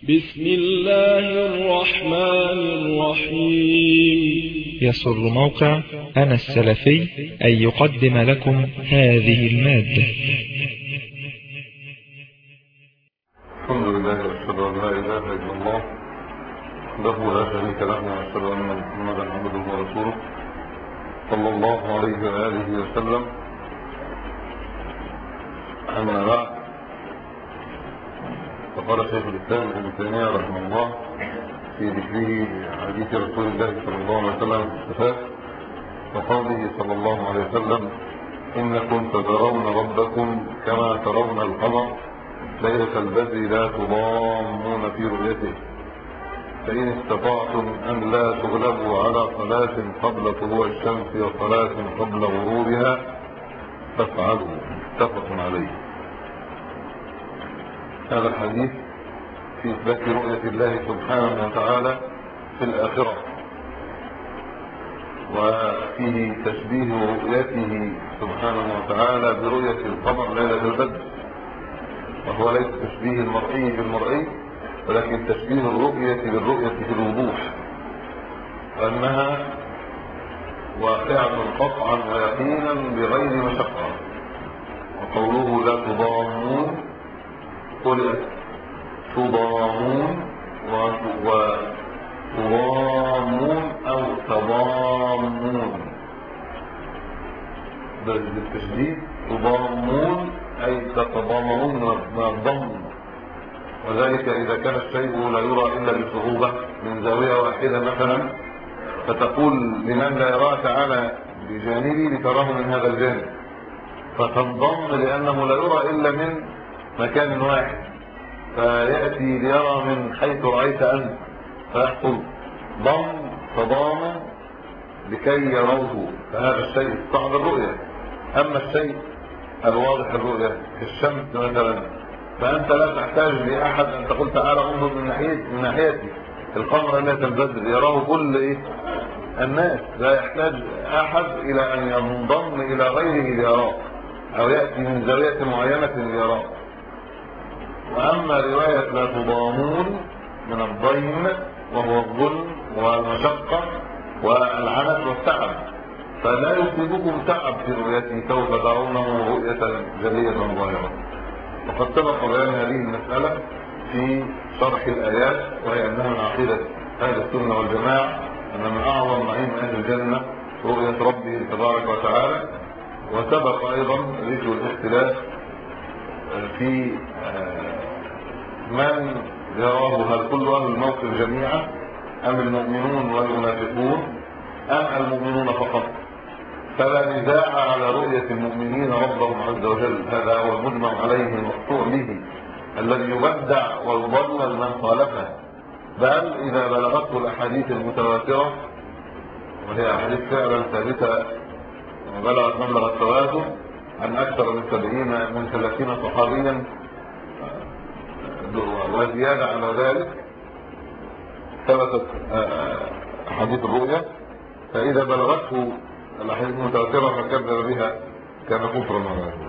بسم الله الرحمن الرحيم يسر موقع أنا السلفي أن يقدم لكم هذه المادة الحمد لله واشهد ان لا اله الا الله وحده لا شريك له واشهد ان محمدا عبده ورسوله صلى الله عليه واله وسلم اما بعد فقال شيخ الاسلام ابن تيميه رحمه الله في ذكره حديث رسول الله صلى الله عليه وسلم في الصفات وقوله صلى الله عليه وسلم انكم تترون ربكم كما ترون القمر ليلة البدر لا تضامون في رؤيته فإن استطعتم أن لا تغلبوا على صلاة قبل طلوع الشمس وصلاة قبل غروبها فافعلوا متفق عليه هذا الحديث في إثبات رؤية الله سبحانه وتعالى في الآخرة وفيه تشبيه رؤيته سبحانه وتعالى برؤية القمر ليلة البدر وهو ليس تشبيه المرئي بالمرئي ولكن تشبيه الرؤية بالرؤية في الوضوح وأنها واقعة قطعا ويقينا بغير مشقة وقوله لا تضامون قرئت تضامون وتضامون أو تضامون ده بالتشديد تضامون أي تتضامنون من الضم وذلك إذا كان الشيء لا يرى إلا بصعوبة من زاوية واحدة مثلا فتقول لمن لا يراه تعالى بجانبي لتراه من هذا الجانب فتنضم لأنه لا يرى إلا من مكان واحد فيأتي ليرى من حيث رأيت أنت فيحصل ضم تضامن لكي يروه فهذا الشيء صعب الرؤية أما الشيء الواضح الرؤية كالشمس مثلا فأنت لا تحتاج لأحد أن تقول تعالى انظر من ناحية من ناحيتي القمر ليلة البدر يراه كل إيه الناس لا يحتاج أحد إلى أن ينضم إلى غيره ليراه أو يأتي من زاوية معينة ليراه وأما رواية لا تضامون من الضيم وهو الظلم والمشقة والعنت والتعب فلا يصيبكم تعب في رؤيته سوف ترونه رؤية جلية ظاهرة وقد سبق بيان هذه المسألة في شرح الآيات وهي أنها من عقيدة أهل السنة والجماعة أن من أعظم نعيم أهل الجنة رؤية ربه تبارك وتعالى وسبق أيضا ذكر الاختلاف في من يراه هل كل أهل الموقف جميعا أم المؤمنون والمنافقون أم المؤمنون فقط فلا نزاع على رؤية المؤمنين ربهم عز وجل هذا هو المجمع عليه المقطوع به الذي يبدع ويضلل من خالفه بل إذا بلغته الأحاديث المتواترة وهي أحاديث فعلا ثابتة وبلغت مبلغ التواتر عن أكثر من سبعين من ثلاثين صحابيا وزيادة على ذلك ثبتت أحاديث الرؤية فإذا بلغته الأحاديث المتواترة فكذب بها كان كفرا وعياذا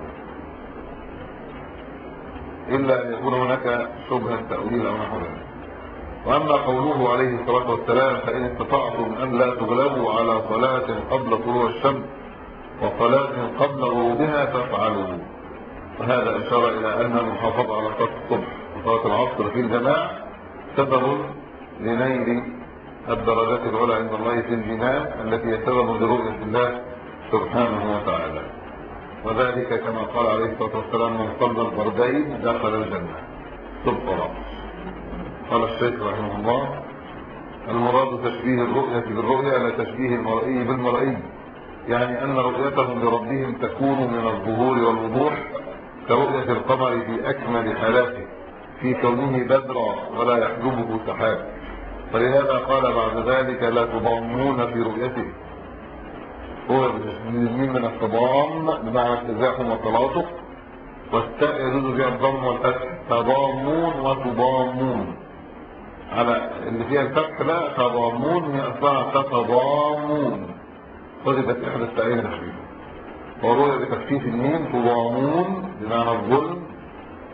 إلا أن يكون هناك شبهة تأويل أو نحو ذلك وأما قوله عليه الصلاة والسلام فإن استطعتم أن لا تغلبوا على صلاة قبل طلوع الشمس وصلاة قبل غروبها فافعلوا وهذا إشارة إلى أن المحافظة على صلاة الصبح وصلاة العصر في الجماعة سبب لنيل الدرجات العلى عند الله في الجنان التي هي سبب لرؤية الله سبحانه وتعالى وذلك كما قال عليه الصلاة والسلام من صلى الفردين دخل الجنة صبح قال الشيخ رحمه الله المراد تشبيه الرؤية بالرؤية لا تشبيه المرئي بالمرئي يعني أن رؤيتهم لربهم تكون من الظهور والوضوح كرؤية القمر في أكمل حالاته في كونه بدرا ولا يحجبه سحاب فلهذا قال بعد ذلك لا تضامون في رؤيته هو من من التضام بمعنى التزاحم والتلاطف والتاء يجوز فيها الضم والفتح تضامون وتضامون على اللي فيها الفتح لا تضامون هي اصلها تتضامون خذت احدى التاءين تخفيفا ورؤية بتخفيف الميم تضامون بمعنى الظلم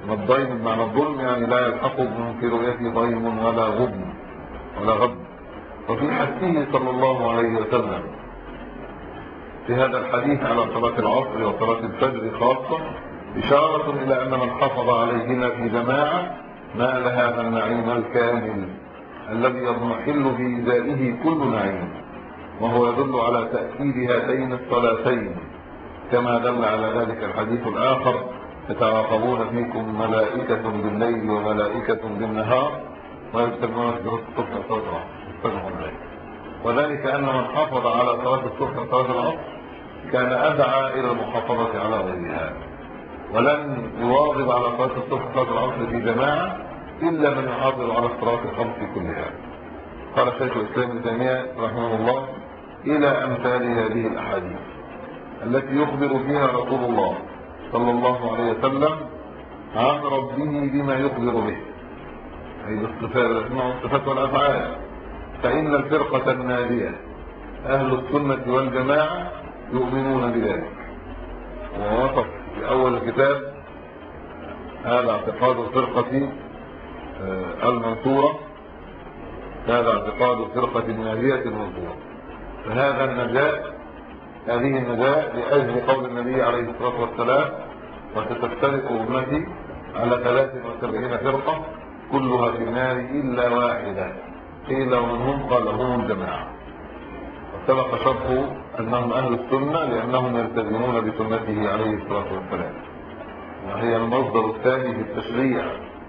والضيم بمعنى الظلم يعني لا يلحقه في رؤيته ضيم ولا غبن ولا غب وفي حثه صلى الله عليه وسلم في هذا الحديث على صلاة العصر وصلاة الفجر خاصة إشارة إلى أن من حافظ عليهما في جماعة نال هذا النعيم الكامل الذي يضمحل في ذاته كل نعيم وهو يدل على تأكيد هاتين الصلاتين كما دل على ذلك الحديث الآخر يتعاقبون فيكم ملائكة بالليل وملائكة بالنهار ويجتمعون في الصبح صلاة وذلك أن من حافظ على صلاة الصبح وصلاة العصر كان أدعى إلى المحافظة على غيرها ولن يواظب على صلاة الصبح وصلاة العصر في جماعة إلا من يحافظ على الصلاة الخمس كلها قال شيخ الإسلام ابن تيمية رحمه الله إلى أمثال هذه الأحاديث التي يخبر فيها رسول الله صلى الله عليه وسلم عن ربه بما يخبر به أي بالصفات الأسماء والصفات والأفعال فإن الفرقة النادية أهل السنة والجماعة يؤمنون بذلك ووصف في أول الكتاب هذا اعتقاد الفرقة آه، المنصورة هذا اعتقاد الفرقة الناجية المنصورة فهذا النجاة هذه النجاة لأجل قول النبي عليه الصلاة والسلام وستفترق أمتي على 73 فرقة كلها في النار إلا واحدة قيل ومن هم قال هم الجماعة وسبق شرح أنهم أهل السنة لأنهم يلتزمون بسنته عليه الصلاة والسلام وهي المصدر الثاني في التشريع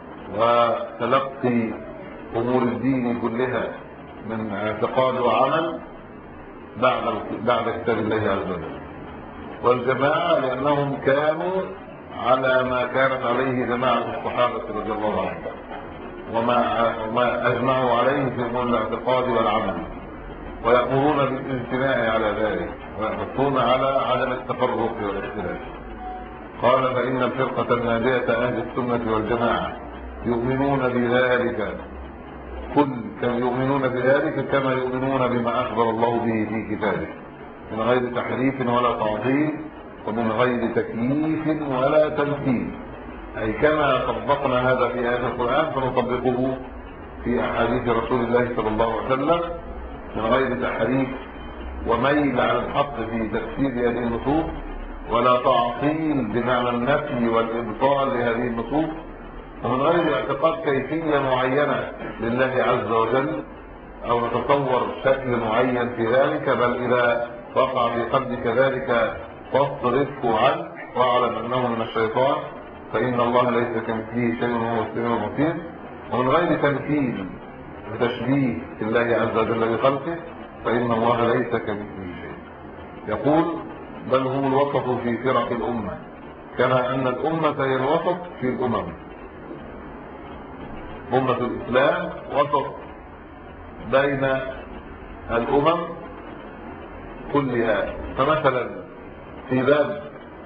وتلقي أمور الدين كلها من اعتقاد وعمل بعد بعد كتاب الله عز وجل والجماعة لأنهم كانوا على ما كانت عليه جماعة الصحابة رضي الله عنهم وما وما أجمعوا عليه في أمور الاعتقاد والعمل ويأمرون بالاجتماع على ذلك ويحثون على عدم التفرق والاختلاف قال فإن الفرقة الناجية أهل السنة والجماعة يؤمنون بذلك كل كم يؤمنون بذلك كما يؤمنون بما أخبر الله به في كتابه من غير تحريف ولا تعطيل ومن غير تكييف ولا تمثيل أي كما طبقنا هذا في آيات القرآن فنطبقه في أحاديث رسول الله صلى الله عليه وسلم من غير تحريف وميل على الحق في تفسير هذه النصوص ولا تعطيل بمعنى النفي والإبطال لهذه النصوص ومن غير اعتقاد كيفية معينة لله عز وجل أو نتصور شكل معين في ذلك بل إذا وقع في قلبك ذلك فاصرفه عنه واعلم أنه من الشيطان فإن الله ليس كمثله شيء وهو السميع البصير ومن غير تمثيل وتشبيه الله عز وجل بخلقه فإن الله ليس كمثله شيء يقول بل هم الوسط في فرق الأمة كما أن الأمة هي الوسط في الأمم أمة الإسلام وسط بين الأمم كلها فمثلا في باب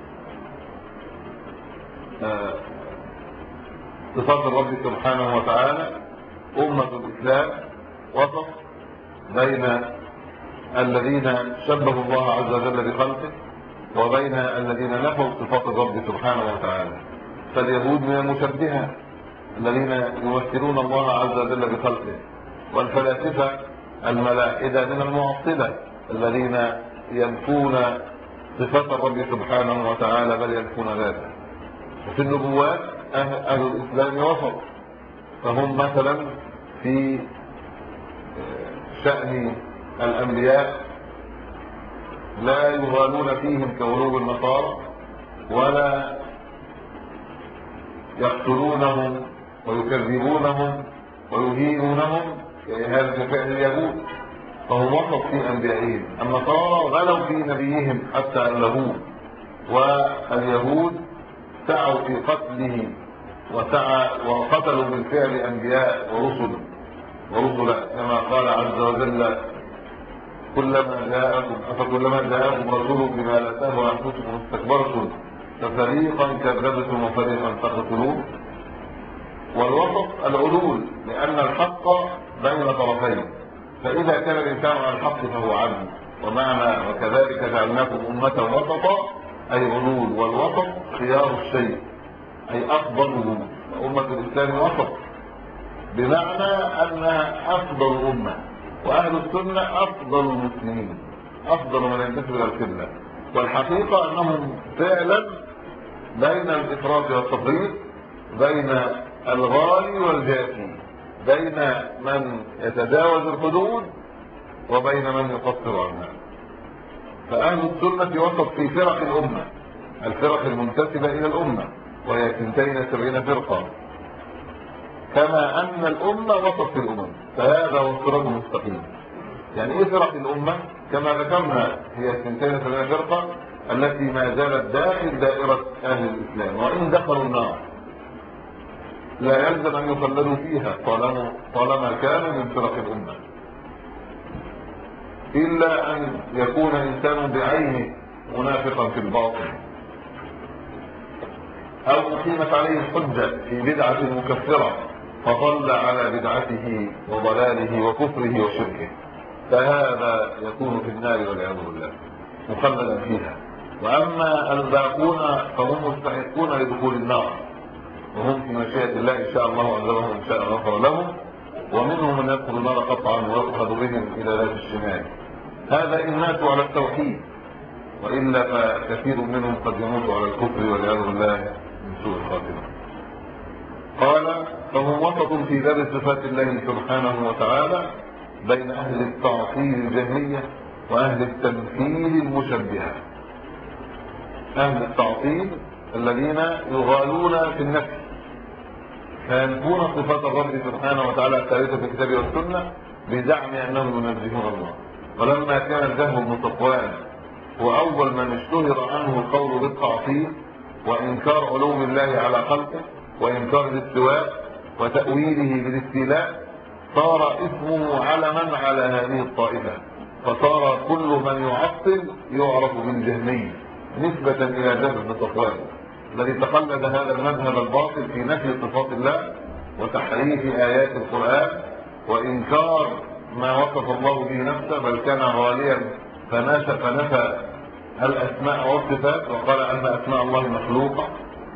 آه، صفات الرب سبحانه وتعالى أمة الإسلام وسط بين الذين شبهوا الله عز وجل بخلقه وبين الذين نفوا صفات الرب سبحانه وتعالى فاليهود من المشبهه الذين يمثلون الله عز وجل بخلقه والفلاسفة الملاحدة من المعطلة الذين ينفون صفات الرب سبحانه وتعالى بل ينفون ذاته وفي النبوات أهل الإسلام وسط فهم مثلا في شأن الأنبياء لا يغالون فيهم كغلو النصارى ولا يقتلونهم ويكذبونهم ويهينونهم هذا كفعل اليهود فهم وسط في انبيائهم النصارى غلوا في نبيهم حتى ألهوه واليهود سعوا في قتله وسعى وقتلوا بالفعل انبياء ورسل ورسلا كما قال عز وجل كلما جاءكم افكلما جاءكم رسول بما لا تهوى انفسكم استكبرتم ففريقا كذبتم وفريقا تقتلون والوسط العلول لأن الحق بين طرفين فإذا كان الإنسان على الحق فهو عدل ومعنى وكذلك جعلناكم أمة وسطا أي علول والوسط خيار الشيء أي أفضل الأمة أمة الإسلام وسط بمعنى أنها أفضل أمة وأهل السنة أفضل المسلمين أفضل من ينتسب إلى القبلة والحقيقة أنهم فعلا بين الإفراط والتفريط بين الغالي والجافي بين من يتجاوز الحدود وبين من يقصر عنها فأهل السنة وسط في فرق الأمة الفرق المنتسبة إلى الأمة وهي 72 فرقة كما أن الأمة وسط في الأمم فهذا هو الصراط المستقيم يعني إيه فرق الأمة كما ذكرنا هي 72 فرقة التي ما زالت داخل دائرة أهل الإسلام وإن دخلوا النار لا يلزم أن يخلدوا فيها طالما, طالما كانوا من فرق الأمة إلا أن يكون إنسان بعينه منافقا في الباطن أو أقيمت عليه الحجة في بدعة مكفرة فضل على بدعته وضلاله وكفره وشركه فهذا يكون في النار والعياذ بالله مخلدا فيها واما الباقون فهم مستحقون لدخول النار وهم في مشيئه الله ان شاء الله عذبهم ان شاء غفر لهم ومنهم من يدخل النار قطعا ويؤخذ بهم الى ذات الشمال هذا ان ماتوا على التوحيد والا فكثير منهم قد يموت على الكفر والعياذ بالله من سوء الخاتمه قال فهم وسط في باب صفات الله سبحانه وتعالى بين اهل التعطيل الجهميه واهل التمثيل المشبهه اهل التعطيل الذين يغالون في النفس فينفون صفات الرب سبحانه وتعالى الثابته في الكتاب والسنه بزعم انهم ينزهون الله ولما كان الجهم بن صفوان هو اول من اشتهر عنه القول بالتعطيل وانكار علوم الله على خلقه وانكار الاستواء وتاويله بالاستيلاء صار اسمه علما على هذه الطائفه فصار كل من يعطل يعرف بالجهمي نسبه الى جهل بن صفوان الذي تقلد هذا المذهب الباطل في نفي صفات الله وتحريف ايات القران وانكار ما وصف الله به نفسه بل كان غاليا فنشا فنفى الاسماء والصفات وقال ان اسماء الله مخلوقه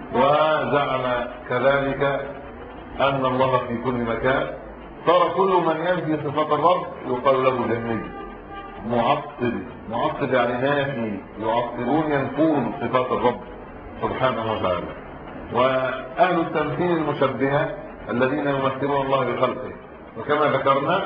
وزعم كذلك ان الله في كل مكان صار كل من ينفي صفات الرب يقال له جهمي معطل معطل يعني نافي يعطلون ينفون صفات الرب سبحانه وتعالى واهل التمثيل المشبهه الذين يمثلون الله بخلقه وكما ذكرنا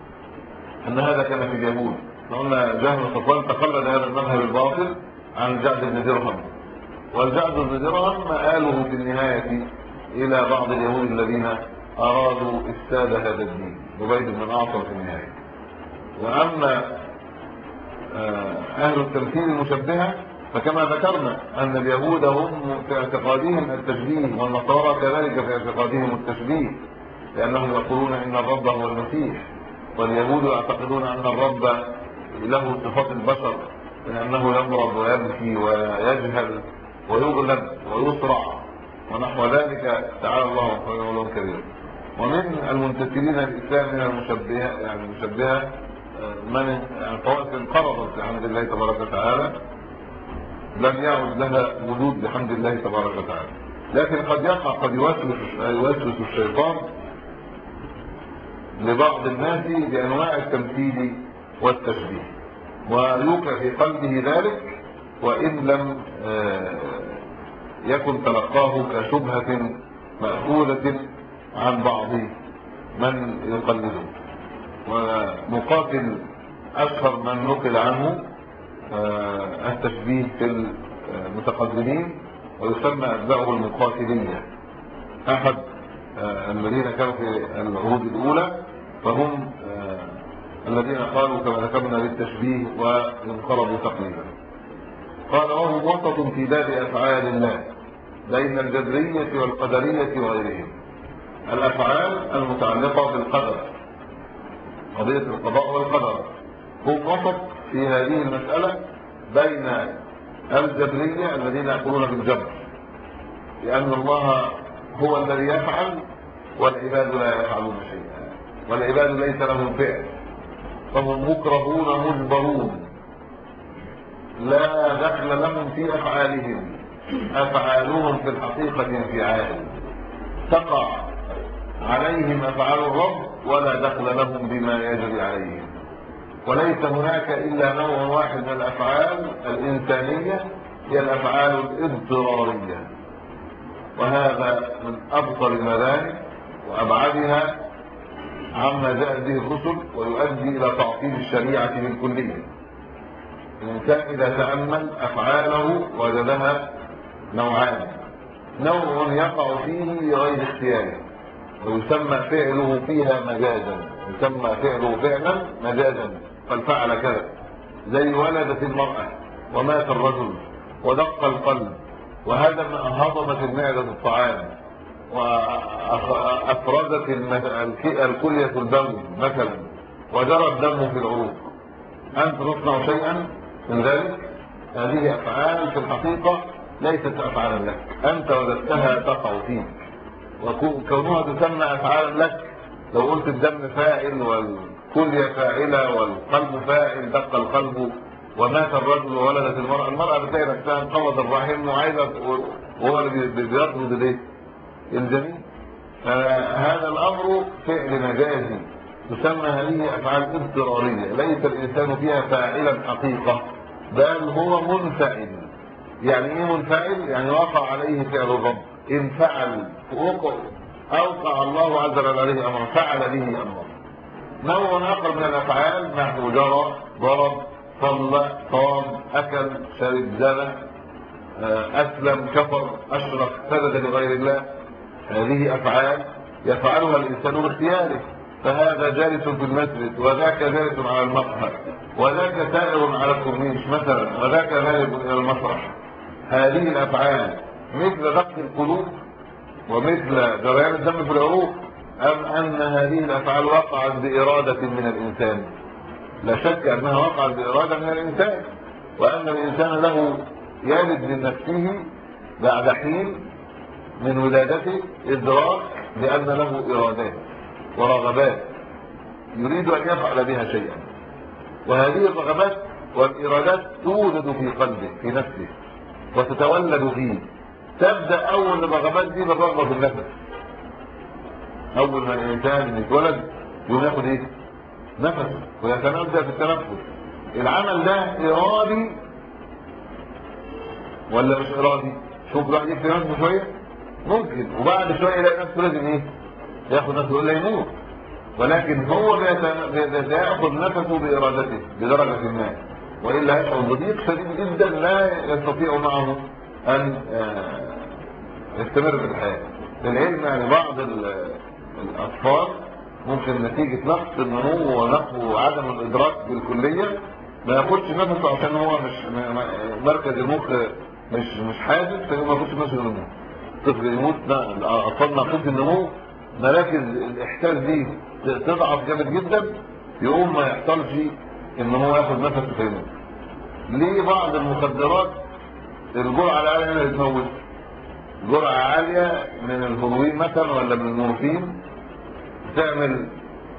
ان هذا كان في اليهود قلنا جهل صفوان تقلد هذا المذهب الباطل عن جعد بن درهم والجعد بن درهم مآله في النهايه الى بعض اليهود الذين ارادوا افساد هذا الدين عبيد بن اعصم في النهايه واما اهل التمثيل المشبهه فكما ذكرنا ان اليهود هم في اعتقادهم التشبيه والنصارى كذلك في اعتقادهم التشبيه لانهم يقولون ان الرب هو المسيح واليهود يعتقدون ان الرب له صفات البشر لانه يضرب ويبكي ويجهل ويغلب ويصرع ونحو ذلك تعالى الله وهو كبير ومن المنتسبين الاسلام من المشبهه يعني المشبهه من يعني طوائف انقرضت بحمد الله تبارك وتعالى لم يعد لها وجود بحمد الله تبارك وتعالى لكن قد يقع قد يوسوس يوسوس الشيطان لبعض الناس بانواع التمثيل والتشبيه ويوقع في قلبه ذلك وان لم يكن تلقاه كشبهه ماخوذه عن بعض من يقلده ومقاتل اشهر من نقل عنه التشبيه في المتقدمين ويسمى اتباعه المقاتليه احد الذين كانوا في العهود الاولى فهم الذين قالوا كما ذكرنا بالتشبيه وانقرضوا تقريبا قال وهم وسط في باب افعال الله بين الجبريه والقدريه وغيرهم الافعال المتعلقه بالقدر قضيه القضاء والقدر هم وسط في هذه المساله بين الجبريه الذين يقولون بالجبر لان الله هو الذي يفعل والعباد لا يفعلون شيئا والعباد ليس لهم فعل فهم مكرهون مجبرون لا دخل لهم في افعالهم أفعالهم في الحقيقة انفعال تقع عليهم أفعال الرب ولا دخل لهم بما يجري عليهم وليس هناك إلا نوع واحد من الأفعال الإنسانية هي الأفعال الاضطرارية وهذا من أبطل المباني وأبعدها عما جاء به الرسل ويؤدي إلى تعطيل الشريعة بالكلية الإنسان إذا تأمل أفعاله وجدها نوعان نوع يقع فيه بغير اختياره ويسمى فعله فيها مجازا يسمى فعله فعلا مجازا فالفعل كذا زي ولدت المرأة ومات الرجل ودق القلب وهدم هضمت المعدة الطعام وأفرزت الكلية البول مثلا وجرى الدم في العروق أنت تصنع شيئا من ذلك هذه أفعال في الحقيقة ليست أفعالا لك أنت وجدتها تقع فيك وكونها تسمى أفعالا لك لو قلت الدم فاعل والكلية فاعلة والقلب فاعل دق القلب ومات الرجل وولدت المرأة المرأة بتلاقي نفسها انقبض الرحم وعايزة وهو اللي بيطرد الايه؟ الجميل هذا الأمر فعل مجازي تسمى هذه أفعال اضطرارية ليس الإنسان فيها فاعلا حقيقة بل هو منفعل يعني ايه منفعل يعني وقع عليه فعل الرب ان فعل وقع اوقع الله عز وجل عليه امرا فعل به امرا نوع اخر من الافعال نحو جرى ضرب صلى صام اكل شرب زنى اسلم كفر اشرك سجد لغير الله هذه افعال يفعلها الانسان باختياره فهذا جالس في المسجد وذاك جالس على المقهى وذاك سائر على الكورنيش مثلا وذاك ذاهب الى المسرح هذه الافعال مثل دق القلوب ومثل جريان الدم في العروق ام ان هذه الافعال وقعت باراده من الانسان لا شك انها وقعت باراده من الانسان وان الانسان له يلد من نفسه بعد حين من ولادته ادراك بان له ارادات ورغبات يريد ان يفعل بها شيئا وهذه الرغبات والارادات توجد في قلبه في نفسه وتتولد فيه تبدا اول الرغبات دي بالرغبه في النفس اول ما الانسان يتولد يقوم ياخد ايه نفس ويتنبدا في التنفس العمل ده ارادي ولا مش ارادي شوف الواحد يكفي نفسه شويه ممكن وبعد شويه يلاقي نفسه لازم ايه ياخد نفسه يقول يموت ولكن هو بياخذ نفسه بارادته بدرجه ما والا يشعر بضيق شديد جدا لا يستطيع معه ان يستمر في الحياه للعلم يعني بعض الاطفال ممكن نتيجه نقص النمو ونقص عدم الادراك بالكليه ما ياخدش نفسه عشان هو مش مركز المخ مش مش حاسس فما ياخدش نفسه النمو الطفل يموت الاطفال ناقص النمو مراكز الاحساس دي تضعف جامد جدا يقوم ما يحصلش ان هو ياخد نفسه فيموت ليه بعض المخدرات الجرعه العاليه هنا بتموت جرعه عاليه من الهروين مثلا ولا من المورفين بتعمل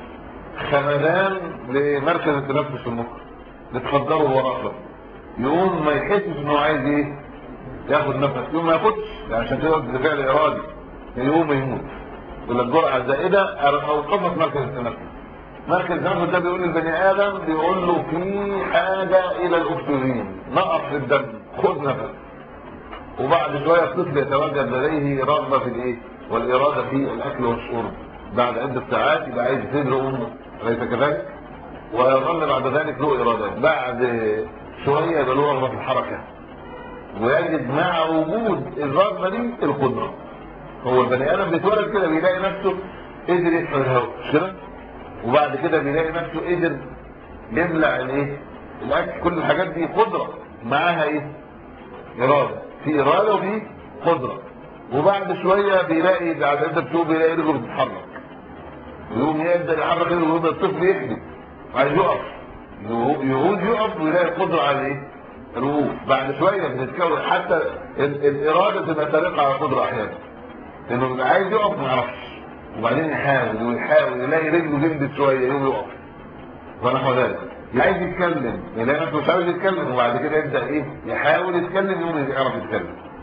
خمدان لمركز التنفس في المخ بتخدره هو اصلا يقوم ما يحسش ان هو عايز ايه ياخد نفس يقوم ما ياخدش يعني عشان كده ده فعل ارادي يقوم يموت ولا الجرعه الزائده اوقفت مركز التنفس مركز التنفس ده بيقول للبني ادم بيقول له في حاجه الى الاكسجين نقص في الدم خد نفس وبعد شويه الطفل يتوجد لديه رغبه في الايه والاراده في الاكل والشرب بعد عده ساعات يبقى عايز صدر امه اليس كذلك ويظل بعد ذلك له ارادات بعد شويه يبقى له رغبه في الحركه ويجد مع وجود الرغبه دي القدره هو البني ادم بيتولد كده بيلاقي نفسه قدر يحمل الهواء مش كده وبعد كده بيلاقي نفسه قدر يبلع الايه الاكل كل الحاجات دي قدره معاها ايه اراده في اراده وفي قدره وبعد شويه بيلاقي بعد عده شهور بيلاقي رجله بتتحرك يقوم يبدا يحرك رجله ويبدا الطفل يحدي عايز يقف يعود يقف ويلاقي قدره على ايه الوقوف بعد شويه بتتكون حتى الاراده تبقى سابقه على القدره احيانا لانه بيبقى عايز يقف ما يعرفش وبعدين يحاول ويحاول يلاقي رجله جلدت شويه يقوم يقف فنحو ذلك عايز يتكلم يلاقي نفسه مش عاوز يتكلم وبعد كده يبدا ايه يحاول يتكلم يقوم يعرف يتكلم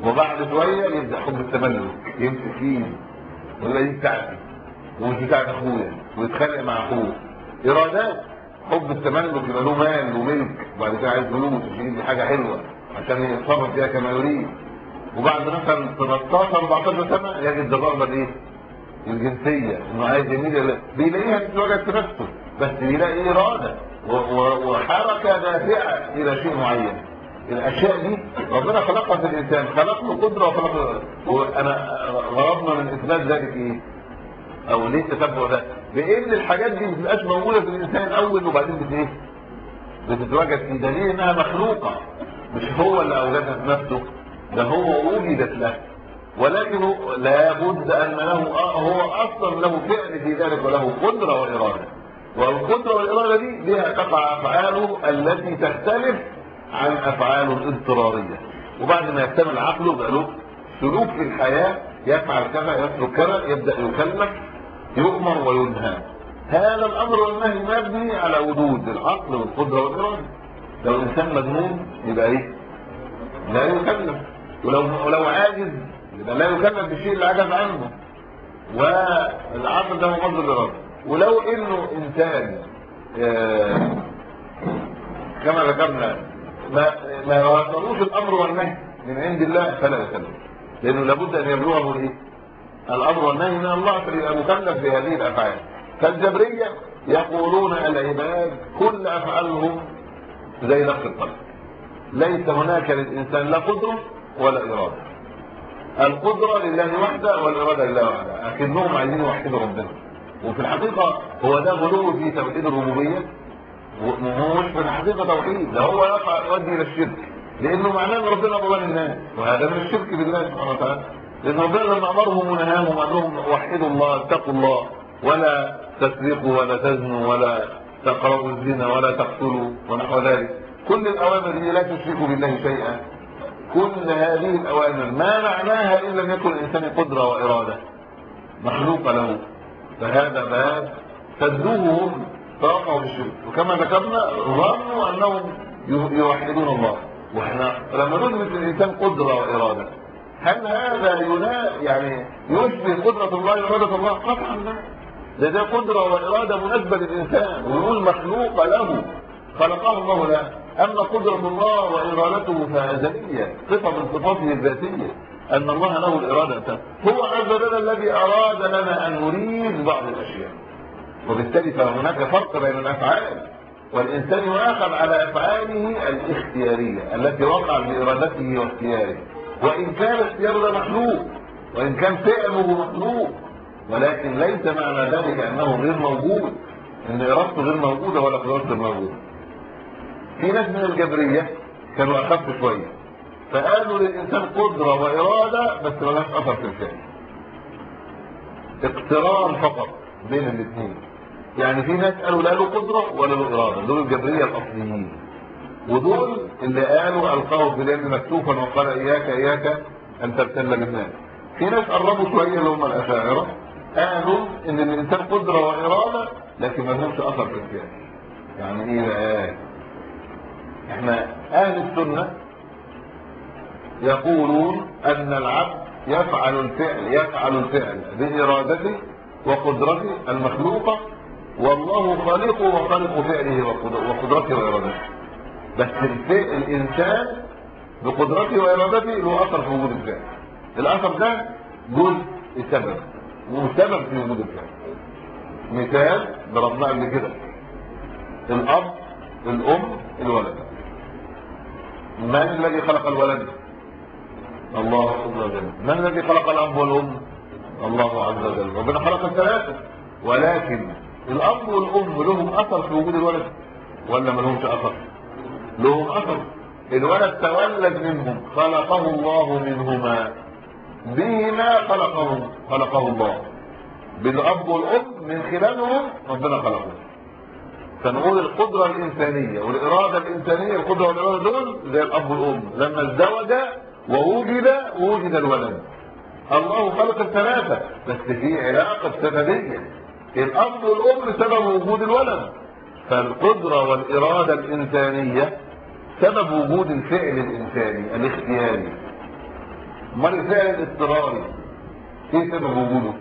وبعد شويه يبدا حب التملك يمسك فيه ولا دي بتاعتي ومش بتاعت اخويا ويتخانق مع اخوه ارادات حب التملك يبقى له مال وملك وبعد كده عايز فلوس يجيب لي حاجه حلوه عشان يتصرف فيها كما يريد وبعد مثلا 13 14 سنه يجد الرغبه الايه؟ الجنسيه انه عايز يميل بيلاقيها بتتواجد في نفسه بس بيلاقي اراده وحركه دافعه الى شيء معين الاشياء دي ربنا خلقها في الانسان خلق له قدره وخلق له وانا غرضنا من اثبات ذلك ايه؟ او ليه التتبع ده؟ بان الحاجات دي ما بتبقاش موجوده في الانسان الاول وبعدين بت ايه؟ بتتواجد في دليل انها مخلوقه مش هو اللي اوجدها في نفسه ده هو وجدت له ولكن لابد ان له هو اصلا له فعل في ذلك وله قدره واراده والقدره والاراده دي بها تقع افعاله التي تختلف عن افعاله الاضطراريه وبعد ما يكتمل عقله بقى له سلوك في الحياه يفعل كذا يترك كذا يبدا يكلف يؤمر وينهى هذا الامر والنهي مبني على وجود العقل والقدره والاراده لو الانسان مجنون يبقى ايه لا يكلف ولو ولو عاجز يبقى لا يكلف بالشيء اللي عجز عنه والعقل ده مصدر الاراده ولو انه انسان آه كما ذكرنا ما ما وصلوش الامر والنهي من عند الله فلا يكلف لانه لابد ان يبلغه الايه الامر والنهي من الله فيبقى مكلف بهذه الافعال فالجبريه يقولون العباد كل افعالهم زي نفس القلب ليس هناك للانسان لا قدره ولا اراده القدره لله وحده والاراده لله وحده لكنهم عايزين يوحدوا ربنا وفي الحقيقه هو ده غلو في توحيد الربوبيه مش في الحقيقه توحيد ده هو يقع يؤدي الى الشرك لانه معناه ان ربنا ضلال الناس وهذا من الشرك بالله سبحانه وتعالى لان ربنا لما امرهم ونهاهم قال لهم وحدوا الله اتقوا الله ولا تسرقوا ولا تزنوا ولا تقربوا الزنا ولا تقتلوا ونحو ذلك كل الاوامر دي لا تشركوا بالله شيئا كل هذه الاوامر ما معناها ان لم يكن الانسان قدره واراده مخلوقه له فهذا باب سدوهم فوقعوا بالشرك وكما ذكرنا ظنوا انهم يوحدون الله واحنا لما ندرك الانسان قدره واراده هل هذا ينا يعني يشبه قدره الله واراده الله قطعا لا ده ده قدره واراده مناسبه للانسان ونقول مخلوقه له خلقه الله له اما قدره الله وارادته فازليه صفه من صفاته الذاتيه ان الله له الاراده هو عز وجل الذي اراد لنا ان نريد بعض الاشياء وبالتالي فهناك فرق بين الافعال والانسان يؤاخذ على افعاله الاختياريه التي وقع بارادته واختياره وان كان اختياره ده مخلوق وان كان فعله مخلوق ولكن ليس معنى ذلك انه غير موجود ان ارادته غير موجوده ولا قدرته موجوده في ناس من الجبريه كانوا اخف شويه فقالوا للانسان قدره واراده بس ملهاش اثر في الفعل اقتران فقط بين الاثنين يعني في ناس قالوا لا له قدره ولا له اراده دول الجبريه الاصليين ودول اللي قالوا القاه في اليد مكتوفا وقال اياك اياك ان تبتل بالناس في ناس قربوا شويه اللي هم الاشاعره قالوا ان الانسان قدره واراده لكن ما لهمش اثر في الفعل يعني ايه بقى احنا اهل السنه يقولون ان العبد يفعل الفعل يفعل الفعل بارادته وقدرته المخلوقه والله خالقه وخالق فعله وقدرته وارادته بس الفعل الانسان بقدرته وارادته له اثر في وجود الفعل الاثر ده جزء سبب وسبب في وجود الفعل مثال ضربناه قبل كده الاب الام الولد من الذي خلق الولد الله عز وجل من الذي خلق الاب والام الله عز وجل ربنا خلق الثلاثه ولكن الاب والام لهم اثر في وجود الولد ولا ما لهمش اثر لهم اثر الولد تولد منهم خلقه الله منهما بهما خلقه خلقه الله بالاب والام من خلالهم ربنا خلقه فنقول القدره الانسانيه والاراده الانسانيه القدره والاراده دول زي الاب والام لما ازدوجا ووجد وجد الولد الله خلق الثلاثه بس في علاقه سببيه الاب والام سبب وجود الولد فالقدره والاراده الانسانيه سبب وجود الفعل الانساني الاختياري امال الفعل الاضطراري ايه سبب وجوده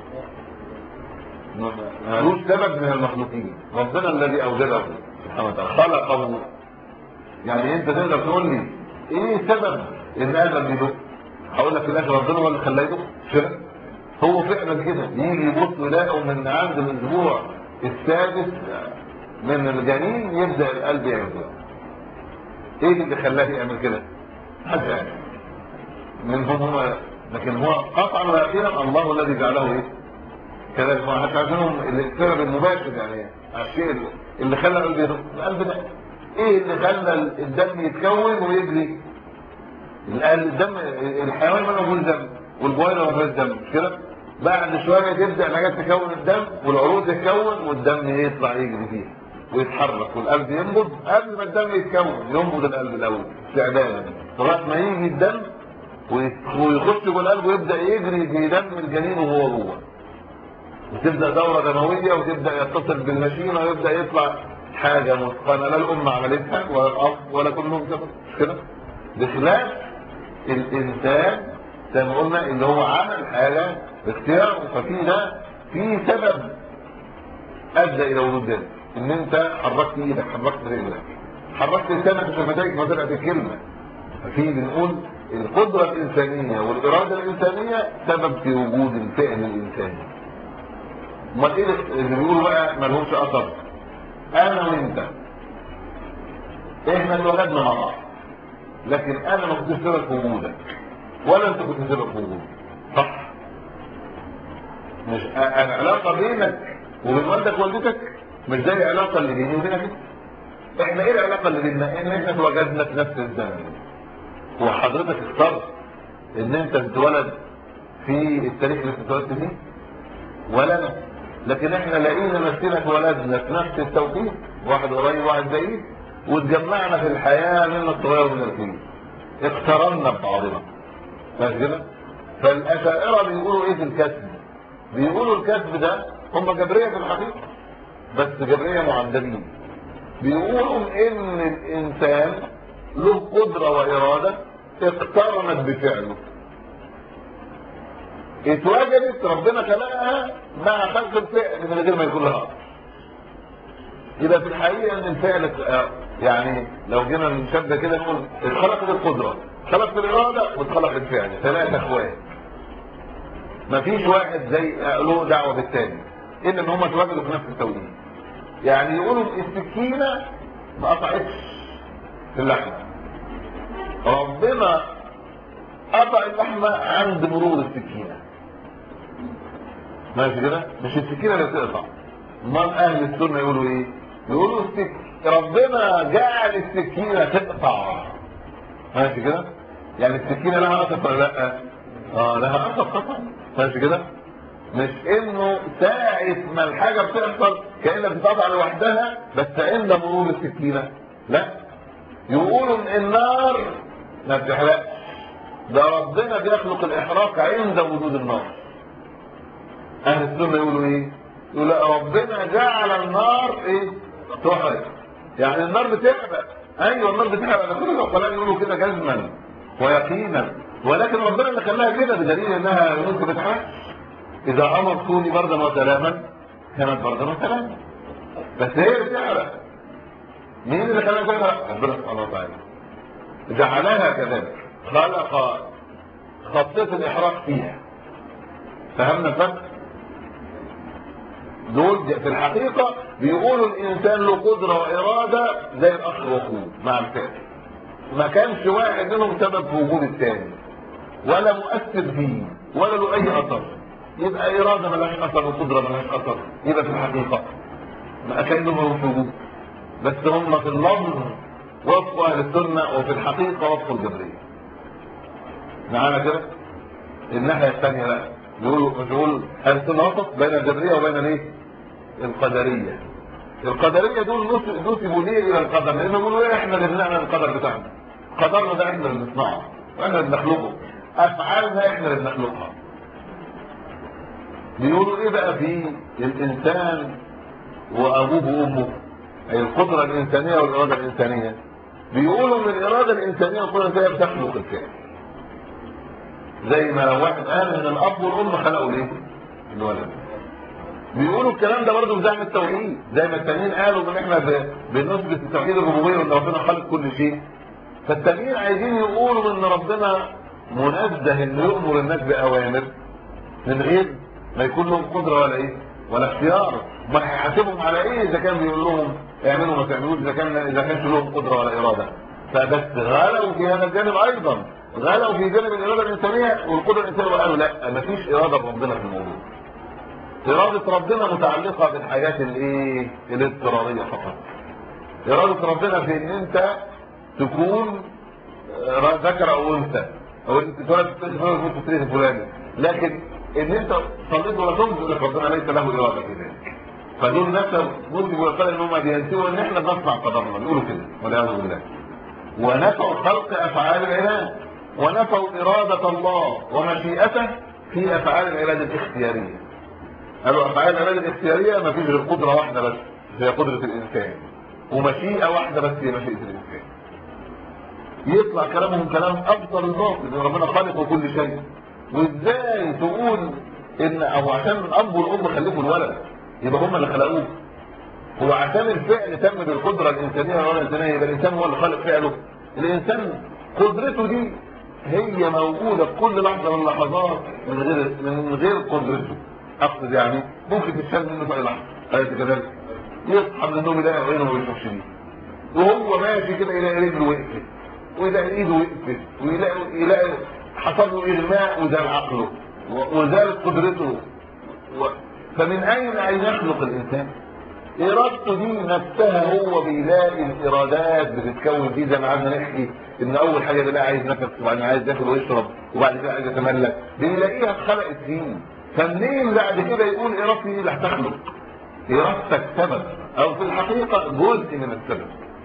ملوش سبب من المخلوقين ربنا الذي اوجده سبحانه وتعالى خلقه يعني انت تقدر تقول لي ايه سبب ان ادم يدق هقول لك في الاخر ربنا هو اللي خلاه يدق كده هو فعلا كده يجي يبص يلاقوا من عند الاسبوع السادس من الجنين يبدا القلب يعمل كده ايه اللي خلاه يعمل كده حاجه يعني منهم هو لكن هو قطعا ويقينا الله الذي جعله ايه كذلك ما احنا عارفينهم السبب المباشر يعني الشيء اللي خلى القلب يدق القلب ده ايه اللي خلى الدم يتكون ويجري الدم الحيوان ما فيهوش دم والبويضه ما فيهاش دم مش كده بعد شويه تبدا حاجات تكون الدم والعروض تتكون والدم يطلع يجري فيه ويتحرك والقلب ينبض قبل ما الدم يتكون ينبض القلب الاول استعدادا لغايه ما يجي الدم ويخش جوه القلب ويبدا يجري في دم الجنين وهو جوه وتبدا دوره دمويه وتبدا يتصل بالماشينه ويبدا يطلع حاجه متقنه لا الام عملتها ولا الاب ولا كلهم كده بخلاف الانسان زي ما قلنا ان هو عمل حاجه باختياره ففي ده في سبب ادى الى وجود ده ان انت حركت ايدك حركت رجلك حركت لسانك وشفتيك ما طلعت الكلمه ففي بنقول القدره الانسانيه والاراده الانسانيه سبب في وجود الفعل الانساني امال ايه اللي بيقولوا بقى مالهمش اثر انا وانت احنا اتولدنا مع بعض لكن انا ما كنتش سبب في وجودك ولا انت كنت سبب في وجودي صح مش العلاقه بينك وبين والدك ووالدتك مش زي العلاقه اللي بيني وبينك احنا ايه العلاقه اللي بيننا ان احنا اتوجدنا في نفس الزمن وحضرتك اخترت ان انت تتولد في التاريخ اللي اتولدت فيه ولا انا لكن احنا لقينا نفسنا اتولدنا في نفس التوقيت واحد قريب واحد بعيد واتجمعنا في الحياه من الصغير ومن الكبير اقترنا ببعضنا ماشي كده فالاشاعره بيقولوا ايه في الكسب بيقولوا الكسب ده هم جبريه في الحقيقه بس جبريه معدلين بيقولوا ان الانسان له قدره واراده اقترنت بفعله اتوجدت ربنا خلقها مع خلق الفعل من غير ما يكون لها اثر يبقى في الحقيقه ان الفعل يعني لو جينا نشبه كده نقول اتخلقت القدره خلقت الاراده واتخلق الفعل ثلاثه اخوات مفيش واحد زي له دعوه بالتاني الا ان هم اتوجدوا في نفس التوقيت يعني يقولوا السكينه ما قطعتش في اللحمه ربنا قطع اللحمه عند مرور السكينه ماشي كده مش السكينه اللي بتقطع امال اهل السنه يقولوا ايه يقولوا السك... ربنا جعل السكينه تقطع ماشي كده يعني السكينه لها اثر ولا لا اه لها اثر طبعا ماشي كده مش انه ساعة ما الحاجة بتحصل كأنها بتتقطع لوحدها بس عند مرور السكينة لا يقولوا ان النار ما بتحرقش ده ربنا بيخلق الاحراق عند وجود النار اهل السنة يقولوا ايه يقول ربنا جعل النار ايه تحرق يعني النار بتحرق ايوه النار بتحرق ده كل العقلاء يقولوا كده جزما ويقينا ولكن ربنا اللي خلاها كده بدليل انها ممكن بتحرق اذا امر كوني بردا وسلاما كانت بردا وسلاما بس هي بتحرق مين اللي خلاها كده ربنا سبحانه وتعالى جعلها كذلك خلق خطيه الاحراق فيها فهمنا الفرق دول في الحقيقة بيقولوا الإنسان له قدرة وإرادة زي الأخ وأخوه مع الفعل ما كانش واحد منهم سبب في وجود الثاني ولا مؤثر فيه ولا له أي أثر يبقى إرادة ملهاش أثر وقدرة ملهاش أثر يبقى في الحقيقة ما كانوا ملوش وجود بس هم في اللفظ وفقوا أهل السنة وفي الحقيقة وفقوا الجبرية معانا كده الناحية الثانية لا يقولوا مش يقول أهل السنة وسط بين الجبرية وبين الايه؟ القدرية القدرية دول نسبوا ليه الى القدر لانه بيقولوا ايه احنا اللي بنعمل القدر بتاعنا قدرنا ده احنا اللي بنصنعه واحنا اللي بنخلقه افعالنا احنا اللي بنخلقها بيقولوا ايه بقى في الانسان وابوه وامه اي القدرة الانسانية والارادة الانسانية بيقولوا ان الارادة الانسانية والقدرة الانسانية بتخلق الفعل زي ما لو واحد قال ان الاب والام خلقوا ليه الولد بيقولوا الكلام ده برضه بزعم التوحيد زي ما التانيين قالوا ان احنا ب- بنثبت التوحيد الربوبيه وان ربنا خالق كل شيء فالتانيين عايزين يقولوا ان ربنا منزه انه يامر الناس باوامر من غير ما يكون لهم قدره ولا ايه ولا اختيار ما هيحاسبهم على ايه اذا كان بيقول لهم اعملوا ما تعملوش اذا كان اذا كانش لهم قدره ولا اراده فبس غلوا في هذا الجانب ايضا غلوا في جانب الاراده الانسانيه والقدره الانسانيه وقالوا لا مفيش اراده ربنا في الموضوع إرادة ربنا متعلقة بالحاجات الإيه؟ الاضطرارية فقط. إرادة ربنا في إن أنت تكون آه، ذكر أو أنثى أو أنت تولد تتولد في التاريخ الفلاني، لكن إن أنت صليت ولا تنظر لك ربنا ليس له إرادة في ذلك. فدول ناس مسلم ويقال إن هم بينسوا إن إحنا بنصنع قدرنا بيقولوا كده والعياذ بالله. ونفوا خلق أفعال العباد ونفوا إرادة الله ومشيئته في أفعال العباد الاختيارية. قالوا افعال العباد الاختياريه ما فيش غير قدره واحده بس هي قدره الانسان ومشيئه واحده بس هي مشيئه الانسان يطلع كلامهم كلام افضل الباطل ان ربنا خالق كل شيء وازاي تقول ان او عشان الاب والام خلفوا الولد يبقى هم اللي خلقوه هو عشان الفعل تم بالقدره الانسانيه ولا الانسانيه يبقى الانسان هو اللي خالق فعله الانسان قدرته دي هي موجوده في كل لحظه من اللحظات من غير من غير قدرته اقصد يعني ممكن تتشال منه في اي لحظه اليس كذلك يصحى من النوم يلاقي عينه ما بيشوفش بيه وهو ماشي كده يلاقي رجله وقفت ويلاقي ايده وقفت ويلاقي يلاقي حصل له اغماء وزال عقله و- وزالت قدرته و... فمن اين ان يخلق الانسان ارادته دي نفسها هو بيلاقي الارادات بتتكون فيه زي ما قعدنا نحكي ان اول حاجه بيلاقي عايز نفس وبعدين عايز ياكل ويشرب وبعد كده عايز يتملك بيلاقيها اتخلقت فيه فمنين بعد كده يقول ارادتي دي اللي هتخلق ارادتك سبب او في الحقيقه جزء من السبب